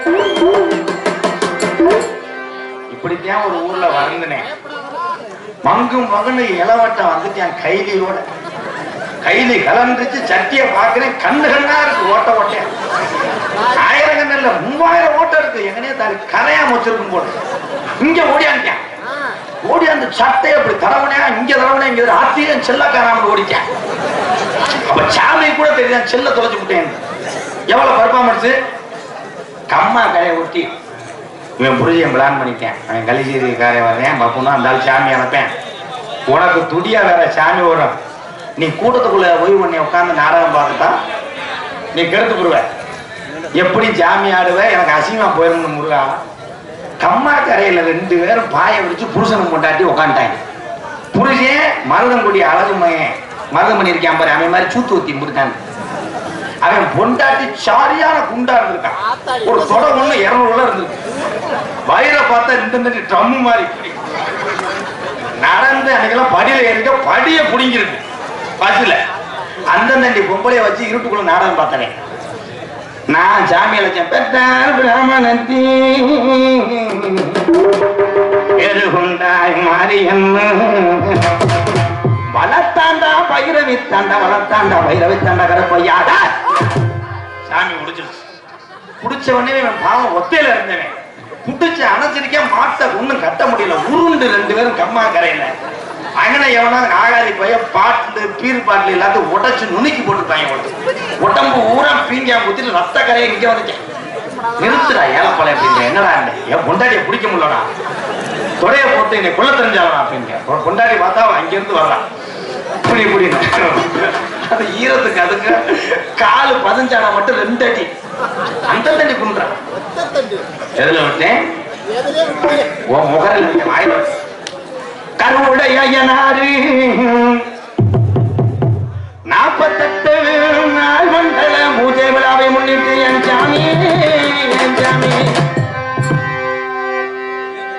இப்படித்தான் ஒரு ஊர்ல வந்தனேன் மங்கும் மகனு இளவட்டம் வந்துட்டேன் கைலியோட கைலி கலந்துச்சு சட்டிய பாக்குறேன் கண்ணு கண்ணா இருக்கு ஓட்ட ஓட்டையா ஆயிரம் கண்ணு இல்ல மூவாயிரம் ஓட்டம் இருக்கு எங்கனே தாலி கரையாம வச்சிருக்கும் போல இங்க ஓடியான்ட்டேன் ஓடி அந்த சட்டையை அப்படி தடவனே இங்க தடவனே இங்க ஆத்தியம் செல்லக்காராம ஓடிட்டேன் அப்ப சாமி கூட தெரியும் செல்ல தொலைச்சு விட்டேன் எவ்வளவு பர்ஃபார்மன்ஸ் கம்மா கரையை ஒட்டி இவன் புரிஞ்சியம் பிளான் பண்ணிட்டேன் அவன் கலிசேரி காரை வரேன் பப்புனா அந்த ஆள் சாமி அனுப்பேன் உனக்கு துடியா வேற சாமி வரும் நீ கூட்டத்துக்குள்ள போய் உன்னை உட்காந்து நாடகம் பார்த்துட்டா நீ கெடுத்து போடுவ எப்படி சாமி ஆடுவ எனக்கு அசிங்கமா போயிடும் முருகா கம்மா கரையில ரெண்டு பேரும் பாயை விரிச்சு புருஷனுக்கு கொண்டாட்டி உட்காந்துட்டாங்க புருஷன் மருதங்குடி அழகுமையன் மருதமணி இருக்கான் பாரு அவன் மாதிரி சூத்து ஊத்தி முடித்தாங்க அவன் பொண்டாட்டி சாரியான குண்டா இருந்திருக்கான் ஒரு தொட ஒண்ணு இருநூறு இருந்திருக்கு வயிறை பார்த்தா இந்த இந்த ட்ரம் மாதிரி நடந்து அன்னைக்கெல்லாம் படியில ஏறிக்க படிய புடிங்கிருக்கு பஸ்ல அந்தந்தண்டி பொம்பளைய வச்சு இருட்டுக்குள்ள நாடகம் பார்த்தனே நான் சாமி அழைச்சேன் பெற்றார் பிராமணத்தி எருகுண்டாய் மாரியம்மு வளர்த்தாண்டா பைரவி தாண்டா வளர்த்தாண்டா பைரவி தாண்டா கரப்பையாடா சாமி முடிச்சிருச்சு புடிச்ச உடனே இவன் பாவம் ஒத்தையில இருந்தவன் புடிச்சு அணைச்சிருக்கே மாட்டை ஒண்ணும் கட்ட முடியல உருண்டு ரெண்டு பேரும் கம்மா கரையில அங்கன எவனா ஆகாதி பைய பாட்டு பீர் பாட்டில் எல்லாத்தையும் உடைச்சு நுணுக்கி போட்டுருப்பாங்க உடம்பு. உடம்பு ஊரா பீங்கியா குத்திட்டு ரத்த கரையை நிக்க வந்துட்டேன் நிறுத்துடா ஏலப்பழம் அப்படின்ற என்னடா இந்த? என் பொண்டாட்டியை பிடிக்க முடியலடா தொடைய போட்டு என்னை கொல்ல தெரிஞ்சாலும் அப்படிங்க கொண்டாடி பார்த்தா அவன் அங்கிருந்து வரலாம் இப்படி இப்படி அது ஈரத்துக்கு அதுக்கு காலு பதிஞ்சானா மட்டும் ரெண்டு அடி அந்த தண்ணி குன்றான் எதுல விட்டேன் உன் முகரில் விட்டேன் வாயில கருவுடைய ஐயனாரு நாற்பத்தெட்டு நாள் மண்டல பூஜை விழாவை முன்னிட்டு என் சாமி என் சாமி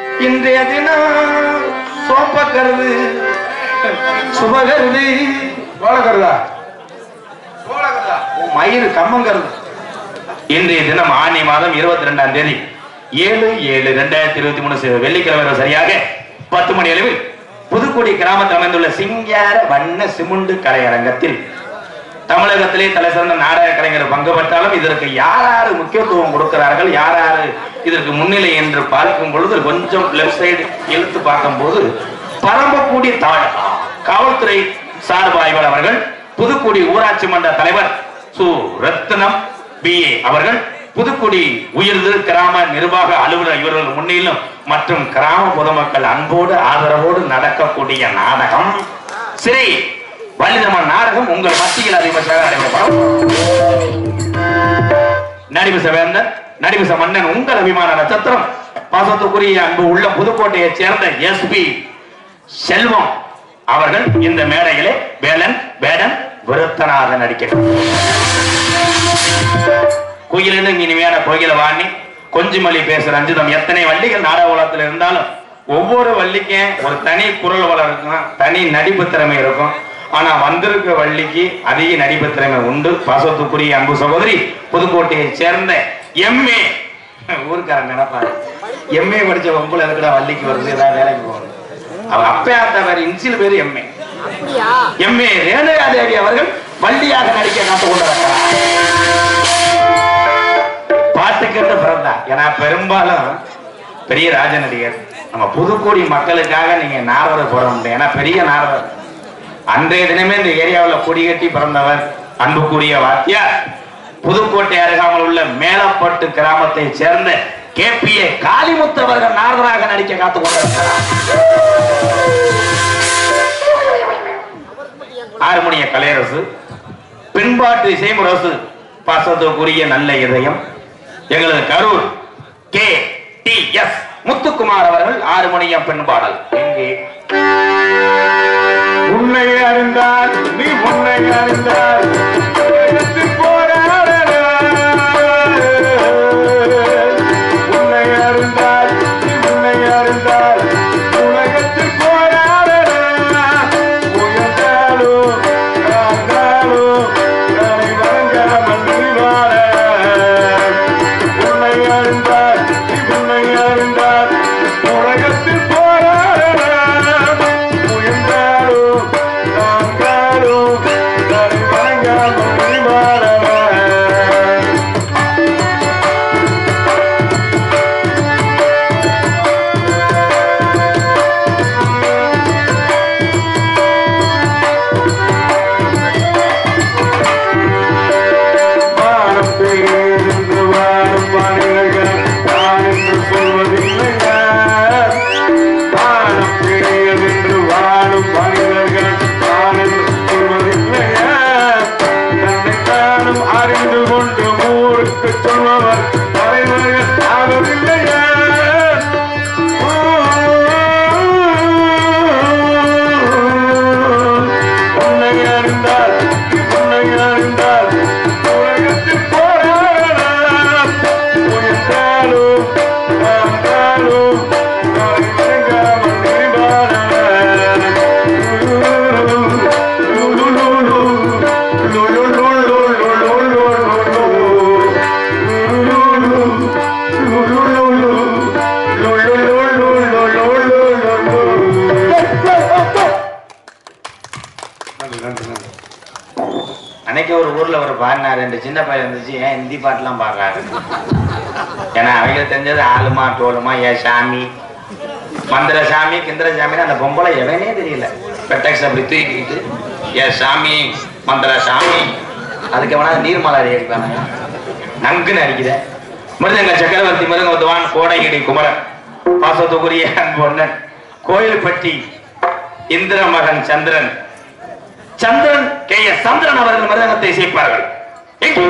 இன்றைய தினம் சோப்பக்கருது சுபகருது
சோழகருதா
சோழகதா
உன் மயிறு கம்மங்கிறது இன்றைய தினம் ஆனி மாதம் இருபத்தி ரெண்டாம் தேதி ஏழு ஏழு ரெண்டாயிரத்தி இருபத்தி மூணு சி- வெள்ளிக்கிழமை இரவு சரியாக பத்து மணி அளவில் புதுக்குடி கிராமத்தில் அமைந்துள்ள சிங்கார வண்ண சிமுண்டு கலையரங்கத்தில் தமிழகத்திலே தலை சிறந்த நாடக கலைஞர் பங்கு பெற்றாலும் இதற்கு யார் யாரு முக்கியத்துவம் கொடுக்கிறார்கள் யார் யாரு இதற்கு முன்னிலை என்று பார்க்கும் பொழுது கொஞ்சம் லெஃப்ட் சைடு இழுத்து பார்க்கும்போது பரம்பக்குடி தாழ் காவல்துறை சார்பு ஆய்வாளர் அவர்கள் புதுக்குடி ஊராட்சி மன்ற தலைவர் சு ரத்னம் பி அவர்கள் புதுக்குடி உயிர்து கிராம நிர்வாக அலுவலர் இவர்கள் முன்னிலும் மற்றும் கிராம பொதுமக்கள் அன்போடு ஆதரவோடு நடக்கக்கூடிய நாடகம் சிறை வள்ளிதமன் நாடகம் உங்கள் மத்தியில் அதிகபட்சமாக நடைபெறப்படும் நடிபச வேந்தன் நடிபச மன்னன் உங்கள் அபிமான நட்சத்திரம் பாசத்துக்குரிய அன்பு உள்ள புதுக்கோட்டையைச் சேர்ந்த எஸ்பி செல்வம் அவர்கள் இந்த மேடையிலே வேலன் வேடன் விருத்தநாதன் நடிக்கிறார் குயிலின்னு இனிமையான கோயில வாணி கொஞ்சிமொழி பேசுற அஞ்சுதம் எத்தனை வள்ளிகள் நாடக உலகத்தில் இருந்தாலும் ஒவ்வொரு வள்ளிக்கும் ஒரு தனி குரல் வளம் இருக்கும் தனி நடிப்பு திறமை இருக்கும் ஆனா வந்திருக்க வள்ளிக்கு அதிக நடிப்பு திறமை உண்டு பாசத்துக்குரிய அன்பு சகோதரி புதுக்கோட்டையை சேர்ந்த எம்ஏ ஊருக்காரன் நினைப்பாரு எம்ஏ படிச்ச வம்புல எதுக்குடா வள்ளிக்கு வருது ஏதாவது வேலைக்கு போகுது அவர் அப்பே ஆத்தவர் இன்சில் பேரு எம்ஏ எம்ஏ ரேணுகா தேவி அவர்கள் வள்ளியாக நடிக்க காத்து கொண்டிருக்கிறார் பாட்டு கேட்டு பிறந்தா ஏன்னா பெரும்பாலும் பெரிய ராஜ நடிகர் நம்ம புதுக்கோடி மக்களுக்காக நீங்க நாரதர் போட முடியும் ஏன்னா பெரிய நாரதர் அன்றைய தினமே இந்த ஏரியாவுல கொடி கட்டி பிறந்தவர் அன்புக்குரிய வாத்தியார் புதுக்கோட்டை அருகாமல் உள்ள மேலப்பட்டு கிராமத்தை சேர்ந்த கே பி ஏ காளிமுத்து அவர்கள் நாரதராக நடிக்க காத்துக் கொண்டிருக்கிறார் ஹார்மோனிய கலையரசு பின்பாட்டு இசைமுரசு பாசத்துக்குரிய நல்ல இதயம் எங்களது Karur K T S Muthukumar அவர்கள் ஹார்மோனியம் பெண்பாடல் எங்கே
உன்னை அறிந்தால் நீ உன்னை அறிந்தால் உலகத்தில் போராடலாம். உன்னை அறிந்தால் நீ உன்னை அறிந்தால் உலகத்தில் போராடலாம். உயர்ந்தாலும் தாழ்ந்தாலும் தலை வணங்காமல் நீ வாழ. உன்னை அறிந்தால் நீ உன்னை அறிந்தால் உலகத்தில் போராடலாம். உயர்ந்தாலும் தாழ்ந்தாலும் தலை வணங்காமல் நீ வாழ. வானம் பெயர்ந்து வாழும் வானிலைகள் நான் என்று சொல்வதில்லைங்க வானம் பெயர்ந்து வாழும் வானிலைகள் நான் என்று சொல்வதில்லைங்க தன்னை தானும் அறிந்து கொண்டு ஊருக்கு சொல்பவர் தலைவர்கள் ஆகவில்லைங்க உன்னை அறிந்தால் உன்னை அறிந்தால் உலகத்தில் போராடலாம் உயர்ந்தாலும் தாழ்ந்தாலும் நாளை வணங்காமல் நன்றி நன்றி நன்றி
அன்னைக்கு ஒரு ஊர்ல ஒரு பாடினார் ரெண்டு சின்ன பையன் இருந்துச்சு ஏன் ஹிந்தி பாட்டுலாம் பாடுறாரு ஏன்னா அவங்களுக்கு தெரிஞ்சது ஆளுமா டோலுமா ஏ சாமி மந்திர சாமி கிந்திர சாமின்னு அந்த பொம்பளை எவனே தெரியல பெட்டக்ஸ் அப்படி தூக்கிக்கிட்டு ஏ சாமி மந்திர சாமி அதுக்கு எவனா நீர்மலை அடிப்பாங்க நங்குன்னு அடிக்குத மிருதங்க சக்கரவர்த்தி மிருகவத்துவான் கோடைகிடி குமரன் பாசத்துக்குரிய அன்பொன்னன் கோயில்பட்டி இந்திர மகன் சந்திரன் சந்திரன் கே எஸ் சந்திரன் அவர்கள் மிருதங்கத்தை இசைப்பார்கள் எங்கே?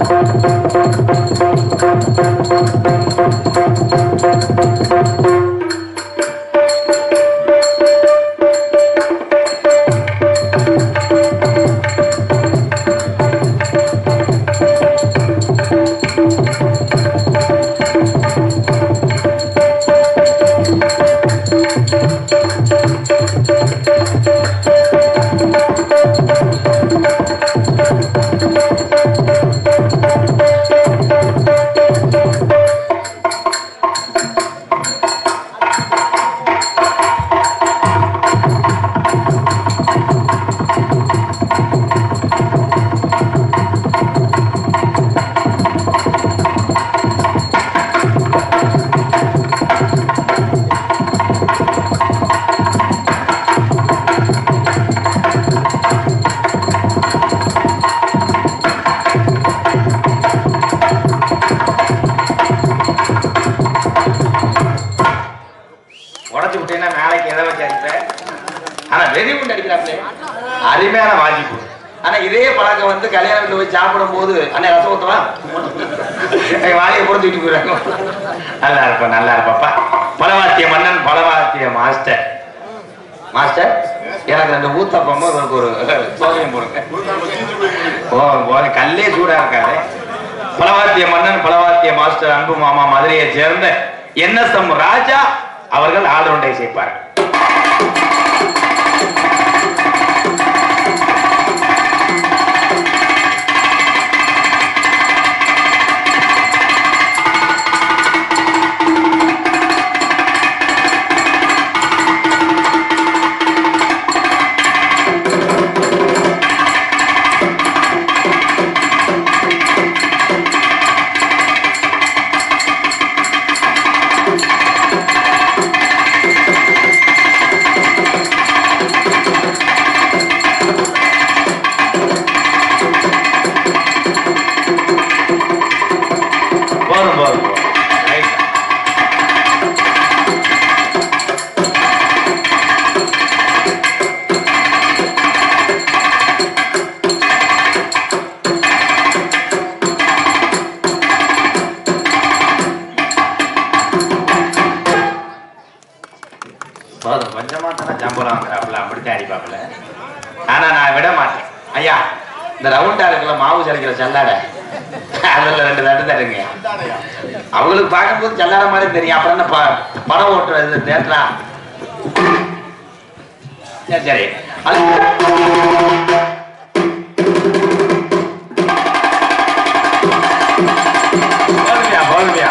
உடச்சு விட்டீங்கன்னா நாளைக்கு எதை வச்சு அடிப்பேன் ஆனா வெறி உண்டு அடிக்கிறாப்லே அருமையான வாஜிப்பு ஆனா இதே பழக்கம் வந்து கல்யாண வீட்டுல போய் சாப்பிடும் போது அண்ணே ரசம் ஊத்தலாம் எங்க வாழையை போட்டு தூக்கிட்டு போயிடுறாங்க நல்லா இருப்பா நல்லா இருப்பாப்பா பலவாத்திய மன்னன் பலவாத்திய மாஸ்டர் மாஸ்டர் எனக்கு ரெண்டு ஊத்தப்பமும் இவருக்கு ஒரு சோதனையும் போடுங்க ஓ ஓ, கல்லே சூடா இருக்காரு பலவாத்திய மன்னன் பலவாத்திய மாஸ்டர் அன்பு மாமா மதுரையை சேர்ந்த என்எஸ்எம் ராஜா அவர்கள் ஆளுண்டை சேர்ப்பார் போதும் போதும் போதும் Right. போதும் கொஞ்சமா தானே சம்பளம் வாங்குறாப்புல அப்படித்தான் அடிப்பாப்புல ஆனா நான் விட மாட்டேன் ஐயா இந்த ரவுண்டா இருக்குல்ல மாவு சரைக்கிற சல்லாட அதுல ரெண்டு தட்டு தட்டுங்க அவங்களுக்கு பார்க்கும்போது சல்லாட மாதிரி தெரியும் அப்புறம் என்ன ப- படம் ஓட்டுறது தேட்டரா சரி சரி அது போதுமையா போதுமையா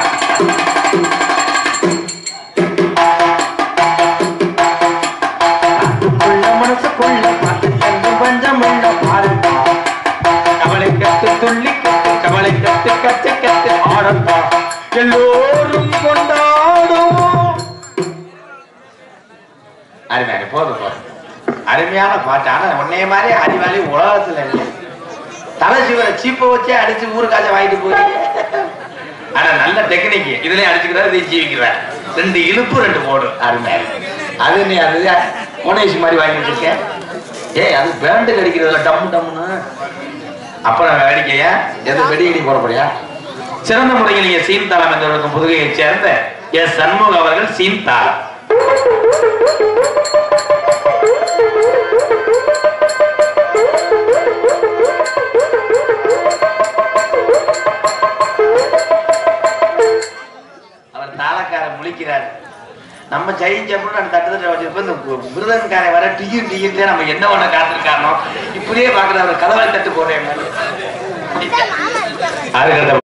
உள்ள மனசுக்குள்ள பாட்டு தந்து பஞ்சமுள்ள பாருப்பா
கவலை கத்து துள்ளி கத்து கவலை கத்து கத்து கத்து ஆடப்பா எல்லோரும் கொண்டாடும் அருமையான போதும் போதும் அருமையான பாட்டு ஆனா உன்னைய மாதிரி அறிவாளி உலகத்துல இல்லை தலை சிவரை சீப்பை வச்சே அடிச்சு ஊருக்காச்ச வாங்கிட்டு போறீங்க ஆனா நல்ல டெக்னிக் இதுலயும் அடிச்சுக்கிறாரு இதையும் ஜீவிக்கிறார் ரெண்டு இழுப்பு ரெண்டு போடும் அருமையா அது நீ அது புனேஷ் மாதிரி வாங்கி வச்சிருக்கேன் ஏய் அது பேண்டு கடிக்கிறதுல டம்மு டம்முன்னு அப்புறம் வேடிக்கையா எது வெடியடி போட போறியா சிறந்த முறையில் நீங்க சீன் தாளம் என்றவருக்கும் புதுகையைச் சேர்ந்த எஸ் சண்முக அவர்கள் சீன் தாளம் அவர் தாளக்கார முழிக்கிறார் நம்ம ஜெயிச்சப்பறம் அந்த தட்டு வச்சிருப்போம் இந்த மிருதன்காரன் வர டியும் டியும் நம்ம என்ன ஒண்ணு காத்திருக்காரோ இப்படியே பாக்குற அவர் கதவை தட்டு போடுறேன் அதுக்கு